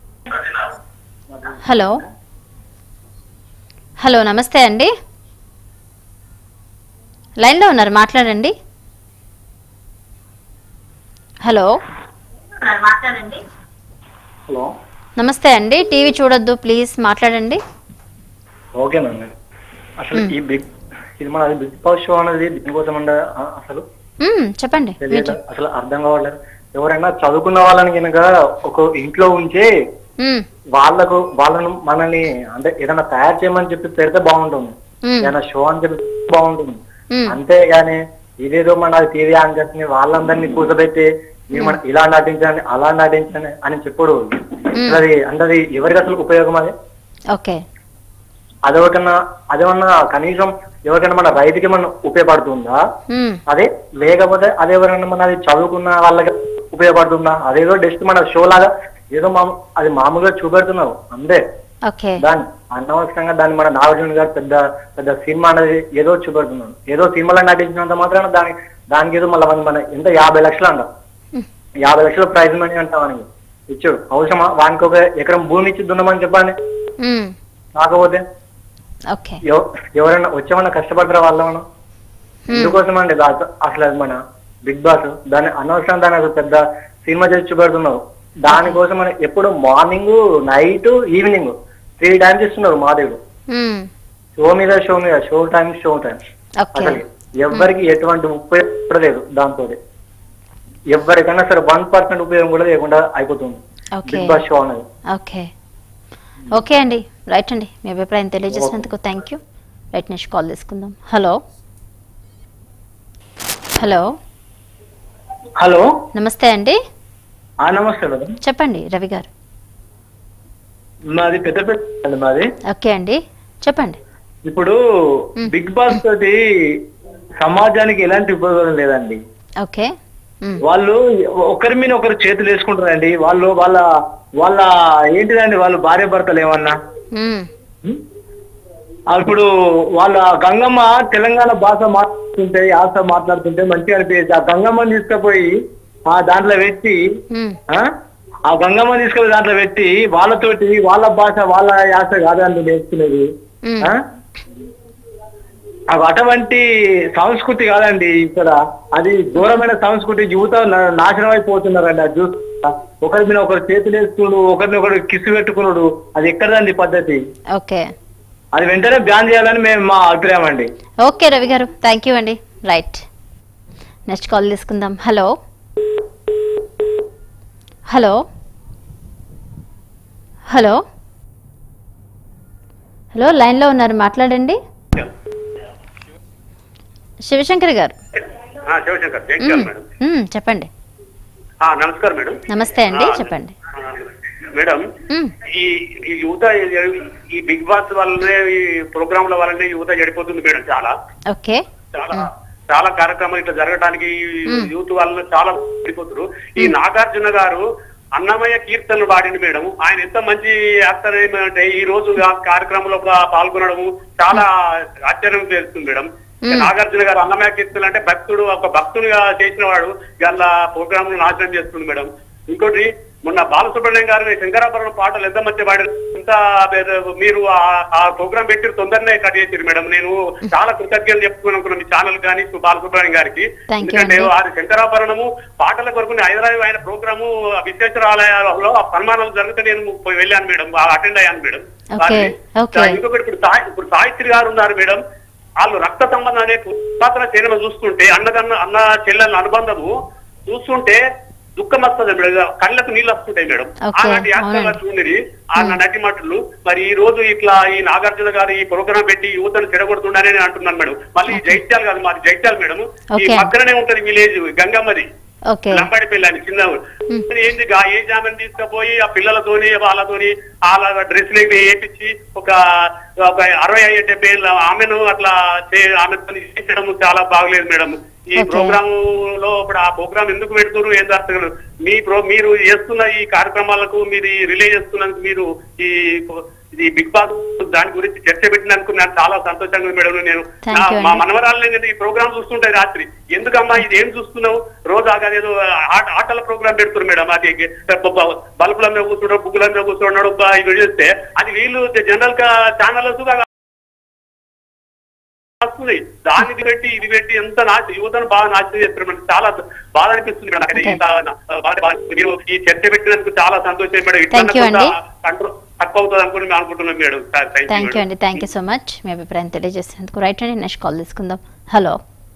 Speaker 1: హలో హలో నమస్తే అండి లైన్లో ఉన్నారు మాట్లాడండి హలో
Speaker 12: హలో
Speaker 1: నమస్తే అండి టీవీ చూడొద్దు ప్లీజ్ మాట్లాడండి
Speaker 12: ఓకేనండి అసలు
Speaker 1: మ్మ్.
Speaker 12: ఈ బిగ్ ఇది మన బిగ్ బాస్ షో అనేది దీనికోసం ఉండే అ- అసలు
Speaker 1: మ్మ్, చెప్పండి మీరు
Speaker 12: తెలియదు
Speaker 1: చెప్-
Speaker 12: అసలు అర్థం కావట్లేదు ఎవరైనా చదువుకున్న వాళ్ళని కనుక ఒక ఇంట్లో ఉంచి
Speaker 1: మ్మ్,
Speaker 12: వాళ్ళకు వాళ్ళను మనల్ని అంటే ఏదైనా తయారు చేయమని చెప్పి పెడితే బాగుంటుంది
Speaker 1: మ్మ్,
Speaker 12: ఏదైనా షో అని చెప్పి బాగుంటుంది
Speaker 1: మ్మ్.
Speaker 12: అంతేగాని ఇదేదో మన టీవీ అని చెప్పి వాళ్ళందరినీ కూర్చోబెట్టి మీరు మన ఇలా నటించండి అలా నటించండి అని చెప్పుడు అసలు అది అంటే అది ఎవరికి అసలు ఉపయోగం అది
Speaker 1: ఓకే
Speaker 12: అదొకన్నా అదేమన్నా కనీసం ఎవరికైనా మన రైతుకి మన ఉపయోగపడుతుందా
Speaker 1: మ్మ్,
Speaker 12: అదే లేకపోతే అదే ఎవరైనా మన అది చదువుకున్న వాళ్ళకి ఉపయోగపడుతుందా అదేదో జస్ట్ మన షో లాగా ఏదో మాము అది మామూలుగా చూపెడుతున్నారు అంతే
Speaker 1: ఓకే
Speaker 12: దాన్ని అనవసరంగా దాన్ని మన నాగార్జున గారు పెద్ద పెద్ద సినిమా అనేది ఏదో చూపెడుతున్నాడు ఏదో సినిమాలో నటించినంత మాత్రాన దాని దానికి ఏదో మళ్ళీ మన- మన ఎంత యాభై లక్షలు అంట యాభై లక్షల ప్రైజ్ మనీ అంటాం మనకి ఇచ్చాడు అవసరమా వానికి ఒక ఎకరం భూమి ఇచ్చి దున్నమని చెప్పండి
Speaker 1: మ్మ్,
Speaker 12: కాకపోతే
Speaker 1: ఓకే
Speaker 12: ఎవ- ఎవరైనా వచ్చేమన్నా కష్టపడరా వాళ్ళ మనం ఇందుకోసం అండి దా- అసలు అది మన బిగ్ బాస్ దాని అనవసరం దాని అసలు పెద్ద సినిమా చేసి చూపెడుతున్నారు దానికోసం మనం ఎప్పుడు morning night evening three times ఇస్తున్నారు మాదేవుడు
Speaker 1: మ్మ్,
Speaker 12: షో మీద షో మీద show time show time
Speaker 1: okay
Speaker 12: అసలు ఎవరికి ఎటువంటి ఉపయోగం కూడా లేదు దాంతో ఎవరికైనా సరే వన్ పర్సెంట్ ఉపయోగం కూడా లేకుండా అయిపోతుంది
Speaker 1: ఓకే
Speaker 12: బిగ్ బాస్ షో అనేది
Speaker 1: ఓకే ఓకే అండి రైట్ అండి మీ అభిప్రాయం తెలియజేసినందుకు thank you right next call తీసుకుందాం హలో హలో
Speaker 12: హలో
Speaker 1: నమస్తే అండి
Speaker 12: ఆ నమస్తే మేడం
Speaker 1: చెప్పండి రవి గారు
Speaker 12: మాది పెద్దపేట అండి మాది
Speaker 1: ఓకే అండి చెప్పండి
Speaker 12: ఇప్పుడు బిగ్ బాస్ తోటి సమాజానికి ఎలాంటి ఉపయోగం లేదండి
Speaker 1: ఓకే మ్మ్.
Speaker 12: వాళ్ళు ఒకరి మీద ఒకరు చేతులు వేసుకుంటారండి వాళ్ళు వాళ్ళ వాళ్ళ ఏంటిదండి వాళ్ళు భార్య భర్తలు ఏమన్నా
Speaker 1: మ్మ్.
Speaker 12: ఆ ఇప్పుడు వాళ్ళ గంగమ్మ తెలంగాణ భాష మాట్లాడుతుంటే యాస మాట్లాడుతుంటే మంచిగా అనిపించేది ఆ గంగమ్మని తీసుకుపోయి ఆ దాంట్లో పెట్టి
Speaker 1: మ్మ్.
Speaker 12: ఆ ఆ గంగమ్మ తీసుకెళ్లి దాంట్లో పెట్టి వాళ్ళతోటి వాళ్ళ భాష వాళ్ళ యాస కాదండి నేర్చుకునేది
Speaker 1: మ్మ్.
Speaker 12: ఆ? అవి అటువంటి సంస్కృతి కాదండి ఇక్కడ అది దూరమైన సంస్కృతి యువత నా- నాశనం అయిపోతున్నారండి అది చూస్తా ఒకరి మీద ఒకరు చేతులు వేసుకున్నాడు ఒకరిని ఒకరు కిసు పెట్టుకున్నాడు అది ఎక్కడదండి పద్ధతి
Speaker 1: ఓకే
Speaker 12: అది వెంటనే బ్యాన్ చేయాలని మేము మా అభిప్రాయం అండి
Speaker 1: ఓకే రవి గారు థ్యాంక్ యూ అండి రైట్ నెక్స్ట్ కాల్ తీసుకుందాం హలో హలో హలో హలో లైన్లో ఉన్నారు మాట్లాడండి శివశంకర్ గారు
Speaker 7: ఆ, శివశంకర్ జయంకాల్ మేడం
Speaker 1: మ్మ్, చెప్పండి
Speaker 7: ఆ, నమస్కారం మేడం
Speaker 1: నమస్తే అండి
Speaker 7: ఆ,
Speaker 1: చెప్పండి
Speaker 7: ఆ, మేడం
Speaker 1: మ్మ్,
Speaker 7: ఈ ఈ యువత ఈ బిగ్ బాస్ వల్లనే ఈ ప్రోగ్రాంల వల్లనే యువత చెడిపోతుంది మేడం చాలా
Speaker 1: ఓకే
Speaker 7: చాలా చాలా కార్యక్రమాలు ఇట్లా జరగడానికి ఈ యూత్ వల్ల చాలా పడిపోతున్నారు ఈ నాగార్జున గారు అన్నమయ్య కీర్తనలు పాడింది మేడం ఆయన ఎంత మంచి యాక్టర్ అంటే ఈ రోజు ఆ కార్యక్రమంలో పా- పాల్గొనడము చాలా ఆశ్చర్యం చేస్తుంది మేడం నాగార్జున గారు అన్నమయ్య కీర్తనలు అంటే భక్తుడు ఒక భక్తునిగా చేసిన వాడు ఇవాళ ప్రోగ్రామ్ నాశనం చేస్తుంది మేడం ఇంకోటి మొన్న బాలసుబ్రహ్మణ్యం గారు శంకరాభరణం పాటలు ఎంత మంచి పాడారు ఎంత పేరు- మీరు ఆ- ఆ ప్రోగ్రామ్ పెట్టి తొందరనే కట్ చేసారు మేడం నేను చాలా కృతజ్ఞతలు చెప్పుకున్నాను మీ ఛానల్ కానీ బాలసుబ్రహ్మణ్యం గారికి
Speaker 1: Thank you
Speaker 7: ఎందుకంటే
Speaker 1: అండి.
Speaker 7: వారి శంకరాభరణము పాటల కొరకు హైదరాబాద్ ఆయన ప్రోగ్రాము విశ్వేశ్వర ఆలయాలలో ఆ సన్మానాలు జరిగితే నేను పోయి వెళ్ళాను మేడం అటెండ్ అయ్యాను మేడం
Speaker 1: ఓకే
Speaker 7: వారిని.
Speaker 1: ఓకే
Speaker 7: ఇంకొకటి ఇప్పుడు సాయి ఇప్పుడు సావిత్రి గారు ఉన్నారు మేడం వాళ్ళు రక్త సంబంధం అనే పురాతన సినిమా చూస్తుంటే అన్నదన్న అన్న చెల్లెల అనుబంధము చూస్తుంటే
Speaker 13: దుఃఖం వస్తుంది మేడం కళ్ళకు నీళ్ళు వస్తుంటాయి మేడం
Speaker 1: Okay,
Speaker 13: ఆనాటి యాక్టర్ల
Speaker 1: అవునండి.
Speaker 13: చూడండి ఆ నటి మాటలు మరి ఈ రోజు ఇట్లా ఈ నాగార్జున గారు ఈ ప్రోగ్రామ్ పెట్టి యువతను చెడగొడుతున్నారని నేను అంటున్నాను మేడం మళ్ళీ ఈ జైత్యాలు కాదు మాది జైత్యాలు మేడం ఈ
Speaker 1: Okay.
Speaker 13: పక్కననే ఉంటది విలేజ్ గంగమ్మది
Speaker 1: ఓకే
Speaker 13: లంబాడి పిల్ల అని చిన్న ఊరు. మరి ఏంది గా ఏ జామని తీసుకుపోయి ఆ పిల్లలతోని వాళ్ళతోని వాళ్ళ డ్రెస్లు వేయించి ఒక ఒక అరవై ఐదు డెబ్బై ఏళ్ళ ఆమెను అట్లా చే- ఆమెతో చేయించడం చాలా బాగలేదు మేడం ఈ
Speaker 1: Okay.
Speaker 13: ప్రోగ్రామ్ లో ఇప్పుడు ఆ ప్రోగ్రామ్ ఎందుకు పెడుతున్నారు ఏం అర్థం కాదు. మీ ప్రో మీరు చేస్తున్న ఈ కార్యక్రమాలకు మీరు రిలే చేస్తున్నందుకు మీరు ఈ ఇది బిగ్ బాస్ దాని గురించి చర్చ పెట్టినందుకు నాకు చాలా సంతోషంగా ఉంది మేడం నేను
Speaker 1: Thank
Speaker 13: నా-
Speaker 1: you
Speaker 13: మా
Speaker 1: అండి.
Speaker 13: మనవరాలు నేను ఈ ప్రోగ్రామ్ చూస్తుంటాయి రాత్రి ఎందుకమ్మా ఇది ఏం చూస్తున్నావు రోజు ఆగా ఏదో ఆట- ఆటల ప్రోగ్రామ్ పెడుతున్నారు మేడం అది బ- బ- బల్బుల మీద కూర్చున్నాడు బుగ్గుల మీద కూర్చున్నాడు బ- ఇవి చేస్తే అది వీళ్ళు జనరల్ గా ఛానల్స్ వస్తుంది దాన్ని ఇది పెట్టి ఇది పెట్టి ఎంత నాశ యువతను బాగా నాశనం చేస్తారు మనకి చాలా బాధ అనిపిస్తుంది మేడం నాకైతే ఇంత నా- బాధ బాధ మీరు ఈ చర్చ పెట్టినందుకు చాలా సంతోషం మేడం
Speaker 1: Thank you అండి.
Speaker 13: కంట్రోల్ తక్కువ అవుతుంది అనుకుని మేము అనుకుంటున్నాం మేడం థ్యాంక్
Speaker 1: థ్యాంక్ యూ అండి థ్యాంక్ యూ సో మచ్ మీ అభిప్రాయం తెలియజేసినందుకు రైట్ అండి నెక్స్ట్ కాల్ తీసుకుందాం హలో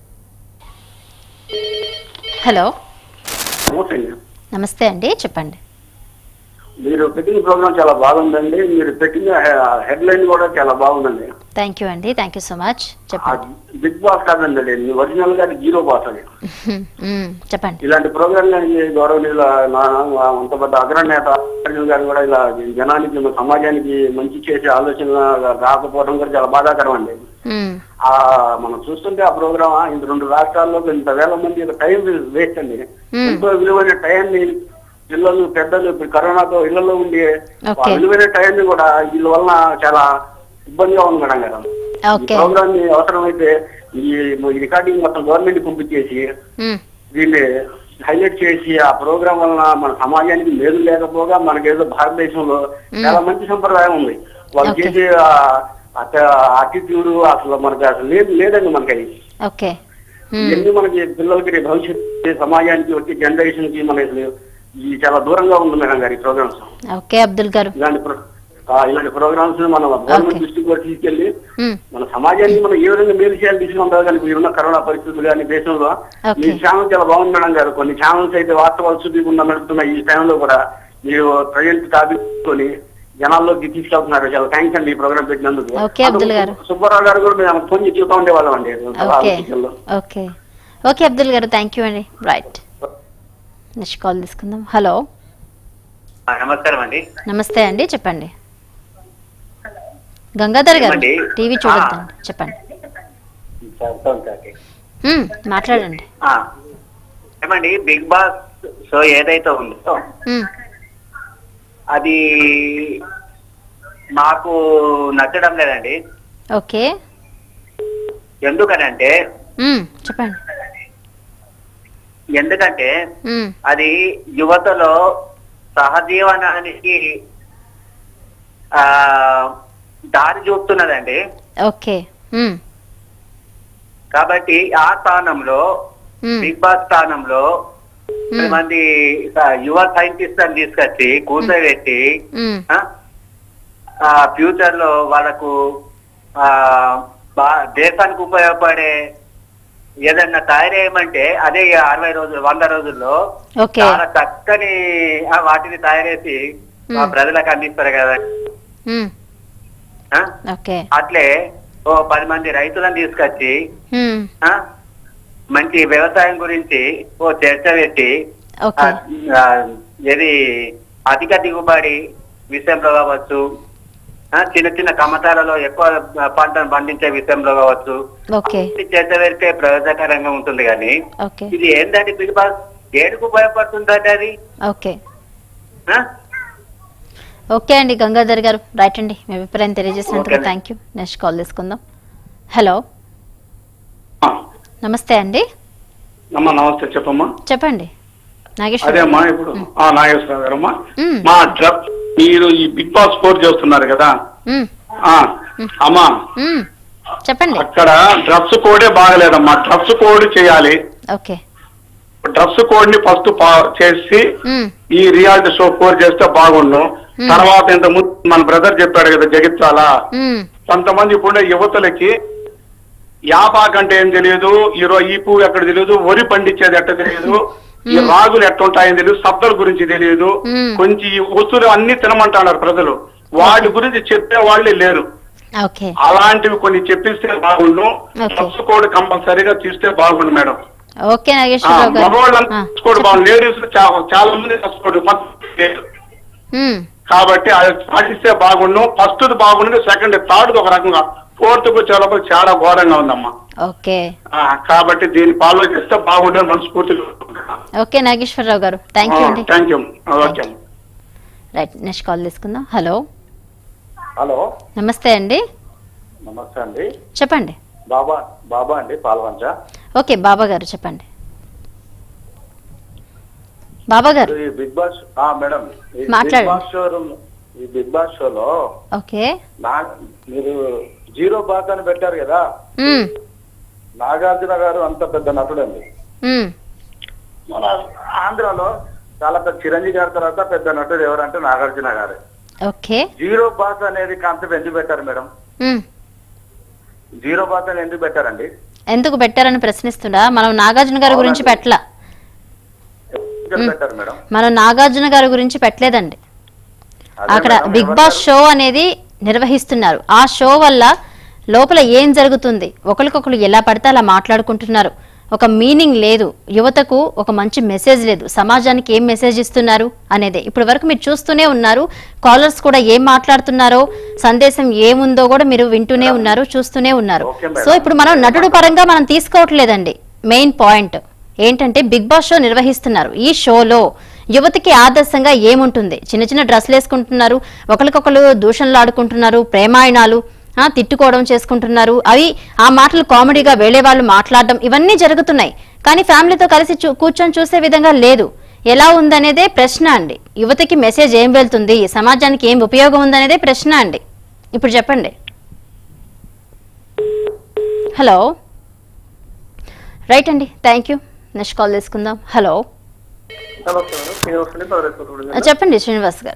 Speaker 1: హలో నమస్తే అండి చెప్పండి
Speaker 14: మీరు పెట్టిన ప్రోగ్రామ్ చాలా బాగుందండి మీరు పెట్టిన హెడ్ లైన్ కూడా చాలా బాగుందండి
Speaker 1: థ్యాంక్ యూ అండి థ్యాంక్ యూ సో మచ్ చెప్పండి
Speaker 14: బిగ్ బాస్ కాదండి అది ఒరిజినల్ గా జీరో బాస్ అని
Speaker 1: మ్మ్, చెప్పండి
Speaker 14: ఇలాంటి ప్రోగ్రామ్ గౌరవనీయుల నా- నా అంత పెద్ద అగ్రనేత అర్జున్ గారు కూడా ఇలా జనానికి మన సమాజానికి మంచి చేసే ఆలోచన రాకపోవడం కూడా చాలా బాధాకరం అండి
Speaker 1: మ్మ్,
Speaker 14: ఆ మనం చూస్తుంటే ఆ ప్రోగ్రామ్ ఇంత రెండు రాష్ట్రాల్లో ఇంత వేల మంది టైం వేస్ట్ అండి
Speaker 1: మ్మ్.
Speaker 14: ఎంతో విలువైన టైంని పిల్లలు పెద్దలు ఇప్పుడు కరోనాతో ఇళ్లలో ఉండి ఆ
Speaker 1: ఓకే.
Speaker 14: విలువైన టైంని కూడా వీళ్ళ వలన చాలా ఇబ్బందిగా ఉంది మేడం గారు ఈ
Speaker 1: ఓకే
Speaker 14: ప్రోగ్రామ్ ని అవసరమైతే ఈ ఈ రికార్డింగ్ మొత్తం గవర్నమెంట్ పంపించేసి
Speaker 1: మ్మ్,
Speaker 14: దీన్ని హైలైట్ చేసి ఆ ప్రోగ్రామ్ వలన మన సమాజానికి మేలు లేకపోగా మనకేదో భారతదేశంలో చాలా మంచి సంప్రదాయం ఉంది వాళ్ళు
Speaker 1: Okay.
Speaker 14: చేసే అటిట్యూడ్ అసలు మనకి అసలు లేదు లేదండి మనకి అది
Speaker 1: ఓకే మ్మ్,
Speaker 14: ఇవన్నీ మనకి పిల్లలకి రేపు భవిష్యత్తు సమాజానికి వచ్చే జనరేషన్ కి మనకి ఈ చాలా దూరంగా ఉంది మేడం గారి ప్రోగ్రామ్స్
Speaker 1: ఓకే అబ్దుల్ గారు
Speaker 14: ఇలాంటి pro- ఆ, ఇలాంటి ప్రోగ్రామ్స్ మన గవర్నమెంట్ దృష్టికి కూడా తీసుకెళ్లి
Speaker 1: మ్మ్,
Speaker 14: మన సమాజానికి మనం ఏ విధంగా మేలు చేయాలి తీసుకుంటారు కానీ ఇప్పుడు ఉన్న కరోనా పరిస్థితులు కానీ దేశంలో
Speaker 1: ఓకే.
Speaker 14: మీ ఛానల్ చాలా బాగుంది మేడం గారు కొన్ని ఛానల్స్ అయితే వాస్తవాలు చూపించకుండా నడుపుతున్న ఈ టైంలో కూడా మీరు ప్రజెంట్ టాపిక్ కొని జనాల్లోకి తీసుకెళ్తున్నారు చాలా థ్యాంక్స్ అండి ఈ ప్రోగ్రామ్ పెట్టినందుకు
Speaker 1: ఓకే, అబ్దుల్ గారు.
Speaker 14: సుబ్బారావు గారు కూడా మేము ఫోన్ చేసి చెప్తా ఉండేవాళ్ళం అండి చాలా
Speaker 1: ఓకే
Speaker 14: ఆలోచనలో.
Speaker 1: ఓకే ఓకే అబ్దుల్ గారు థ్యాంక్ యూ అండి రైట్ నెక్స్ట్ కాల్ తీసుకుందాం హలో
Speaker 15: నమస్కారం అండి
Speaker 1: నమస్తే అండి చెప్పండి గంగాధర్ గారు
Speaker 15: ఏమండి?
Speaker 1: టీవీ చూడొద్దండి చెప్పండి మ్మ్, మాట్లాడండి
Speaker 15: ఆ, ఏమండి బిగ్ బాస్ షో ఏదైతే ఉందో
Speaker 1: మ్మ్,
Speaker 15: అది నాకు నచ్చడం లేదండి
Speaker 1: ఓకే
Speaker 15: ఎందుకనంటే
Speaker 1: మ్మ్, చెప్పండి
Speaker 15: ఎందుకంటే
Speaker 1: మ్మ్,
Speaker 15: అది యువతలో సహజీవనానికి ఆ దారి చూపుతున్నదండి
Speaker 1: ఓకే మ్మ్,
Speaker 15: కాబట్టి ఆ స్థానంలో
Speaker 1: మ్మ్,
Speaker 15: బిగ్ బాస్ స్థానంలో
Speaker 1: మ్మ్,
Speaker 15: మంది స- యువ సైంటిస్ట్ అని తీసుకొచ్చి కూర్చోబెట్టి
Speaker 1: మ్మ్,
Speaker 15: ఆ, ఆ ఫ్యూచర్ లో వాళ్ళకు ఆ బా దేశానికి ఉపయోగపడే ఏదన్నా తయారేయమంటే అదే ఈ అరవై రోజులు వంద రోజుల్లో
Speaker 1: ఓకే
Speaker 15: చాలా చక్కని ఆ వాటిని తయారేసి మా
Speaker 1: మ్మ్.
Speaker 15: ప్రజలకు అందిస్తారు కదా
Speaker 1: మ్మ్,
Speaker 15: ఆ?
Speaker 1: ఓకే
Speaker 15: అట్లే ఓ పది మంది రైతులను తీసుకొచ్చి
Speaker 1: మ్మ్,
Speaker 15: ఆ మంచి వ్యవసాయం గురించి ఓ చర్చ పెట్టి
Speaker 1: ఓకే
Speaker 15: ఆ, ఏది అధిక దిగుబడి విషయంలో కావచ్చు ఆ, చిన్న చిన్న కమతాలలో ఎక్కువ పంటను పండించే విషయంలో కావచ్చు
Speaker 1: ఓకే
Speaker 15: ఇది చర్చ పెడితే ప్రయోజనకరంగా ఉంటుంది కానీ
Speaker 1: ఓకే
Speaker 15: ఇది ఏంటంటే బిగ్ బాస్ ఏడుకు భయపడుతుందంటే అది
Speaker 1: ఓకే
Speaker 15: ఆ?
Speaker 1: ఓకే అండి గంగాధర్ గారు రైట్ అండి మీ అభిప్రాయం తెలియజేసినందుకు
Speaker 15: okay.
Speaker 1: Thank you next call తీసుకుందాం హలో నమస్తే అండి
Speaker 16: అమ్మా నమస్తే చెప్పమ్మా
Speaker 1: చెప్పండి నాగేశ్వర
Speaker 16: అదే అమ్మా ఇప్పుడు ఆ నాగేశ్వరరావు గారమ్మా
Speaker 1: మ్మ్.
Speaker 16: మా డ్రగ్ మీరు ఈ బిగ్ బాస్ ఫోర్ చేస్తున్నారు కదా
Speaker 1: మ్మ్,
Speaker 16: ఆ అమ్మా
Speaker 1: మ్మ్, చెప్పండి
Speaker 16: అక్కడ డ్రగ్స్ కోడే బాగలేదమ్మా డ్రగ్స్ కోడ్ చేయాలి
Speaker 1: ఓకే
Speaker 16: డ్రగ్స్ కోడ్ ని ఫస్ట్ చేసి
Speaker 1: మ్మ్,
Speaker 16: ఈ రియాలిటీ షో కోర్ చేస్తే బాగుండు తర్వాత ఇంత ముందు మన బ్రదర్ చెప్పాడు కదా జగిత్యాల
Speaker 1: మ్మ్,
Speaker 16: కొంతమంది ఇప్పుడే యువతలకి యాపాక్ అంటే ఏం తెలియదు ఈరో ఈ పువ్వు ఎక్కడ తెలియదు వరి పండించేది ఎట్ట తెలియదు ఈ రాగులు ఎట్లుంటాయని తెలియదు శబ్దాల గురించి తెలియదు
Speaker 1: మ్మ్.
Speaker 16: కొంచెం ఈ వస్తువులు అన్ని తినమంటున్నారు ప్రజలు వాటి గురించి చెప్పే వాళ్ళే లేరు
Speaker 1: ఓకే
Speaker 16: అలాంటివి కొన్ని చెప్పిస్తే బాగుండు
Speaker 1: Okay.
Speaker 16: బస్సు కోడ్ కంపల్సరీగా తీస్తే బాగుండు మేడం
Speaker 1: ఓకే నాగేశ్వరరావు గారు
Speaker 16: మగవాళ్ళంతా
Speaker 1: ఆ,
Speaker 16: బస్సు కోడ్ బాగుంది లేడీస్ చాలా మంది బస్సు కోడ్ లేదు.
Speaker 1: ఉమ్,
Speaker 16: కాబట్టి అది పాటిస్తే బాగుండు ఫస్ట్ బాగుండు సెకండ్ థర్డ్ ఒక రకంగా ఫోర్త్ చాలా చాలా ఘోరంగా ఉందమ్మా
Speaker 1: ఓకే
Speaker 16: ఆ, కాబట్టి దీన్ని ఫాలో చేస్తే బాగుండే మనస్ఫూర్తిగా
Speaker 1: ఓకే నాగేశ్వరరావు గారు థ్యాంక్ యూ అండి
Speaker 16: thank you okay
Speaker 1: right next call తీసుకుందాం హలో
Speaker 17: హలో
Speaker 1: నమస్తే అండి
Speaker 17: నమస్తే అండి
Speaker 1: చెప్పండి
Speaker 17: బాబా బాబా అండి పాల్వంచ
Speaker 1: ఓకే బాబా గారు చెప్పండి బాబా గారు
Speaker 17: ఈ బిగ్ బాస్ ఆ మేడం ఈ బిగ్
Speaker 1: మాట్లాడండి.
Speaker 17: బాస్ షో ఈ బిగ్ బాస్ షోలో
Speaker 1: ఓకే
Speaker 17: నా మీరు జీరో బాత్ అని పెట్టారు కదా
Speaker 1: ఉమ్,
Speaker 17: నాగార్జున గారు అంత పెద్ద నటుడండి
Speaker 1: ఉమ్,
Speaker 17: మన ఆంధ్రాలో చాలా పెద్ద చిరంజీవి గారి తర్వాత పెద్ద నటుడు ఎవరంటే నాగార్జున గారు
Speaker 1: ఓకే
Speaker 17: జీరో బాత్ అనేది కాన్సెప్ట్ ఎందుకు పెట్టారు మేడం
Speaker 1: ఉమ్,
Speaker 17: జీరో బాత్ అని ఎందుకు పెట్టారండి
Speaker 1: ఎందుకు పెట్టారని ప్రశ్నిస్తున్నా మనం నాగార్జున గారి గురించి పెట్టలా
Speaker 17: ఎందుకు పెట్టారు మేడం
Speaker 1: మనం నాగార్జున గారి గురించి పెట్టలేదండి
Speaker 17: అదే
Speaker 1: అక్కడ
Speaker 17: మేడం,
Speaker 1: బిగ్
Speaker 17: ఎవరు
Speaker 1: బాస్ షో అనేది నిర్వహిస్తున్నారు ఆ షో వల్ల లోపల ఏం జరుగుతుంది ఒకరికొకరు ఎలా పడితే అలా మాట్లాడుకుంటున్నారు ఒక మీనింగ్ లేదు యువతకు ఒక మంచి మెసేజ్ లేదు సమాజానికి ఏం మెసేజ్ ఇస్తున్నారు అనేదే ఇప్పటి వరకు మీరు చూస్తూనే ఉన్నారు కాలర్స్ కూడా ఏం మాట్లాడుతున్నారో సందేశం ఏముందో కూడా మీరు వింటూనే ఉన్నారు చూస్తూనే ఉన్నారు సో ఇప్పుడు మనం నటుడు పరంగా మనం తీసుకోవట్లేదండి మెయిన్ పాయింట్ ఏంటంటే బిగ్ బాస్ షో నిర్వహిస్తున్నారు ఈ షోలో యువతికి ఆదర్శంగా ఏముంటుంది చిన్న చిన్న డ్రెస్సులు వేసుకుంటున్నారు ఒకరికొకరు దూషణలు ఆడుకుంటున్నారు ప్రేమాయణాలు ఆ, తిట్టుకోవడం చేసుకుంటున్నారు అవి ఆ మాటలు కామెడీగా వేళే వాళ్ళు మాట్లాడడం ఇవన్నీ జరుగుతున్నాయి కానీ ఫ్యామిలీతో కలిసి చూ- కూర్చొని చూసే విధంగా లేదు ఎలా ఉందనేదే ప్రశ్న అండి యువతకి మెసేజ్ ఏం వెళ్తుంది సమాజానికి ఏం ఉపయోగం ఉందనేదే ప్రశ్న అండి ఇప్పుడు చెప్పండి హలో రైట్ అండి థ్యాంక్ యూ నెక్స్ట్ కాల్ తీసుకుందాం హలో
Speaker 18: నమస్తే మేడం శ్రీనివాస్ అండి పదరేశ్వరుడు
Speaker 1: ఆ, చెప్పండి శ్రీనివాస్ గారు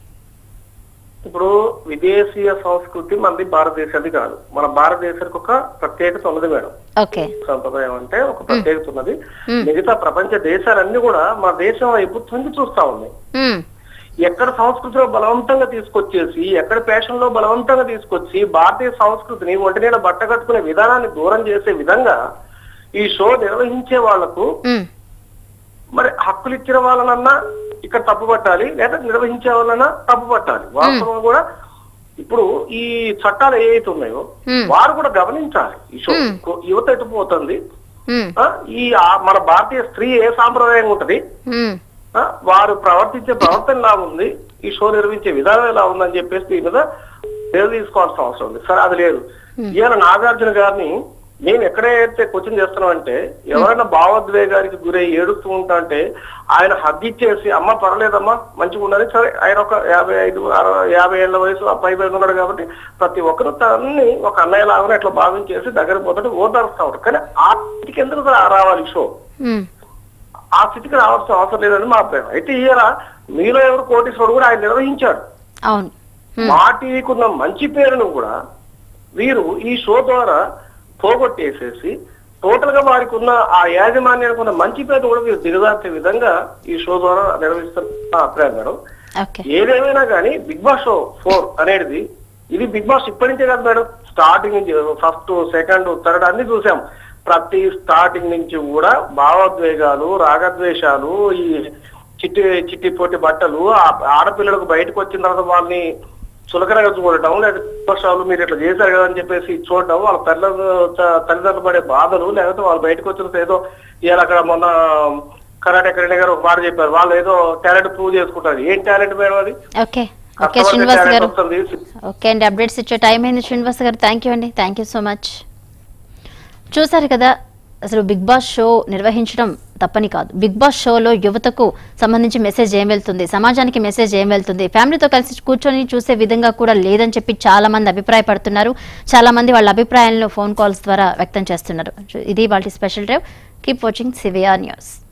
Speaker 18: ఇప్పుడు విదేశీయ సంస్కృతి మనది భారతదేశానికి కాదు మన భారతదేశానికి ఒక ప్రత్యేకత ఉన్నది మేడం
Speaker 1: ఓకే
Speaker 18: సంప్రదాయం అంటే ఒక ప్రత్యేకత ఉన్నది
Speaker 1: మ్మ్.
Speaker 18: మిగతా ప్రపంచ దేశాలన్నీ కూడా మన దేశం వైపు తొంగి చూస్తా ఉన్నాయి
Speaker 1: మ్మ్.
Speaker 18: ఎక్కడ సంస్కృతిలో బలవంతంగా తీసుకొచ్చేసి ఎక్కడ ఫ్యాషన్ లో బలవంతంగా తీసుకొచ్చి భారతీయ సంస్కృతిని ఒంటి మీద బట్ట కట్టుకునే విధానాన్ని దూరం చేసే విధంగా ఈ షో నిర్వహించే వాళ్లకు
Speaker 1: మ్మ్.
Speaker 18: మరి హక్కులు ఇచ్చిన వాళ్ళనన్నా ఇక్కడ తప్పు పట్టాలి లేదా నిర్వహించే వాళ్ళన్నా తప్పు పట్టాలి వాస్తవం కూడా ఇప్పుడు ఈ చట్టాలు ఏవైతే ఉన్నాయో
Speaker 1: మ్మ్.
Speaker 18: వారు కూడా గమనించాలి ఈ షో
Speaker 1: మ్మ్.
Speaker 18: యువత ఎటు పోతుంది
Speaker 1: మ్మ్.
Speaker 18: ఆ, ఈ ఆ- మన భారతీయ స్త్రీ ఏ సాంప్రదాయం ఉంటది
Speaker 1: మ్మ్.
Speaker 18: ఆ, వారు ప్రవర్తించే ప్రవర్తన ఎలా ఉంది ఈ షో నిర్వహించే విధానం ఎలా ఉందని చెప్పేసి దీని మీద పేరు తీసుకోవాల్సిన అవసరం ఉంది సరే అది లేదు ఈయన నాగార్జున గారిని మేము ఎక్కడైతే కోచింగ్ చేస్తున్నామంటే ఎవరైనా భావోద్వేగానికి గురై ఏడుస్తూ ఉంటా అంటే ఆయన హద్దిచ్చేసి అమ్మ పర్లేదమ్మా మంచిగా ఉండాలి సరే ఆయన ఒక యాభై ఐదు అరవై యాభై ఏళ్ల వయసు పై పై ఉన్నాడు కాబట్టి ప్రతి ఒక్కరు తనని ఒక అన్నయ్య లాగానే ఇట్లా భావించేసి దగ్గర పోతుంటే ఓదారుస్తా ఉంటారు కానీ ఆ స్థితికి ఎందుకు రా- రావాలి ఈ షో
Speaker 1: మ్మ్.
Speaker 18: ఆ స్థితికి రావాల్సిన అవసరం లేదని మా అభిప్రాయం అయితే ఈయన మీలో ఎవరు కోటీశ్వరుడు కూడా ఆయన నిర్వహించాడు
Speaker 1: అవును
Speaker 18: మా టీవీకున్న మంచి పేరును కూడా వీరు ఈ షో ద్వారా పోగొట్టేసేసి టోటల్ గా వారికి ఉన్న ఆ యాజమాన్యానికి ఉన్న మంచి పేరు కూడా వీరు దిగజార్చే విధంగా ఈ షో ద్వారా నిర్వహిస్తున్న నా అభిప్రాయం మేడం
Speaker 1: ఓకే
Speaker 18: ఏదేమైనా కానీ బిగ్ బాస్ షో ఫోర్ అనేది ఇది బిగ్ బాస్ ఇప్పటి నుంచే కాదు మేడం స్టార్టింగ్ నుంచి ఫస్ట్ సెకండ్ థర్డ్ అన్ని చూసాం ప్రతి స్టార్టింగ్ నుంచి కూడా భావోద్వేగాలు రాగద్వేషాలు ఈ చిట్టి చిట్టి పొట్టి బట్టలు ఆ ఆడపిల్లలకు బయటకు వచ్చిన తర్వాత వాళ్ళని చులకనగా చూడటం లేదా దోషాలు మీరు ఇట్లా చేశారు కదా అని చెప్పేసి చూడటం వాళ్ళ తల్లి తల్లిదండ్రులు పడే బాధలు లేకపోతే వాళ్ళు బయటకు వచ్చిన తర్వాత ఏదో ఇవాళ అక్కడ మొన్న కరాటే కరీణ గారు ఒక మాట చెప్పారు వాళ్ళు ఏదో టాలెంట్ ప్రూవ్ చేసుకుంటారు ఏం టాలెంట్ మేడం అది
Speaker 1: ఓకే ఓకే
Speaker 18: కష్టపడితే
Speaker 1: శ్రీనివాస్
Speaker 18: talent
Speaker 1: గారు
Speaker 18: వస్తుంది.
Speaker 1: ఓకే అండి అప్డేట్స్ ఇచ్చే టైం అయింది శ్రీనివాస్ గారు థ్యాంక్ యూ అండి థ్యాంక్ యూ సో మచ్ చూసారు కదా అసలు బిగ్ బాస్ షో నిర్వహించడం తప్పని కాదు బిగ్ బాస్ షోలో యువతకు సంబంధించి మెసేజ్ ఏం వెళ్తుంది సమాజానికి మెసేజ్ ఏం వెళ్తుంది ఫ్యామిలీతో కలిసి కూర్చొని చూసే విధంగా కూడా లేదని చెప్పి చాలా మంది అభిప్రాయపడుతున్నారు చాలా మంది వాళ్ళ అభిప్రాయాలను ఫోన్ కాల్స్ ద్వారా వ్యక్తం చేస్తున్నారు ఇది వాళ్ళ స్పెషల్ డ్రైవ్ కీప్ వాచింగ్ సివియా న్యూస్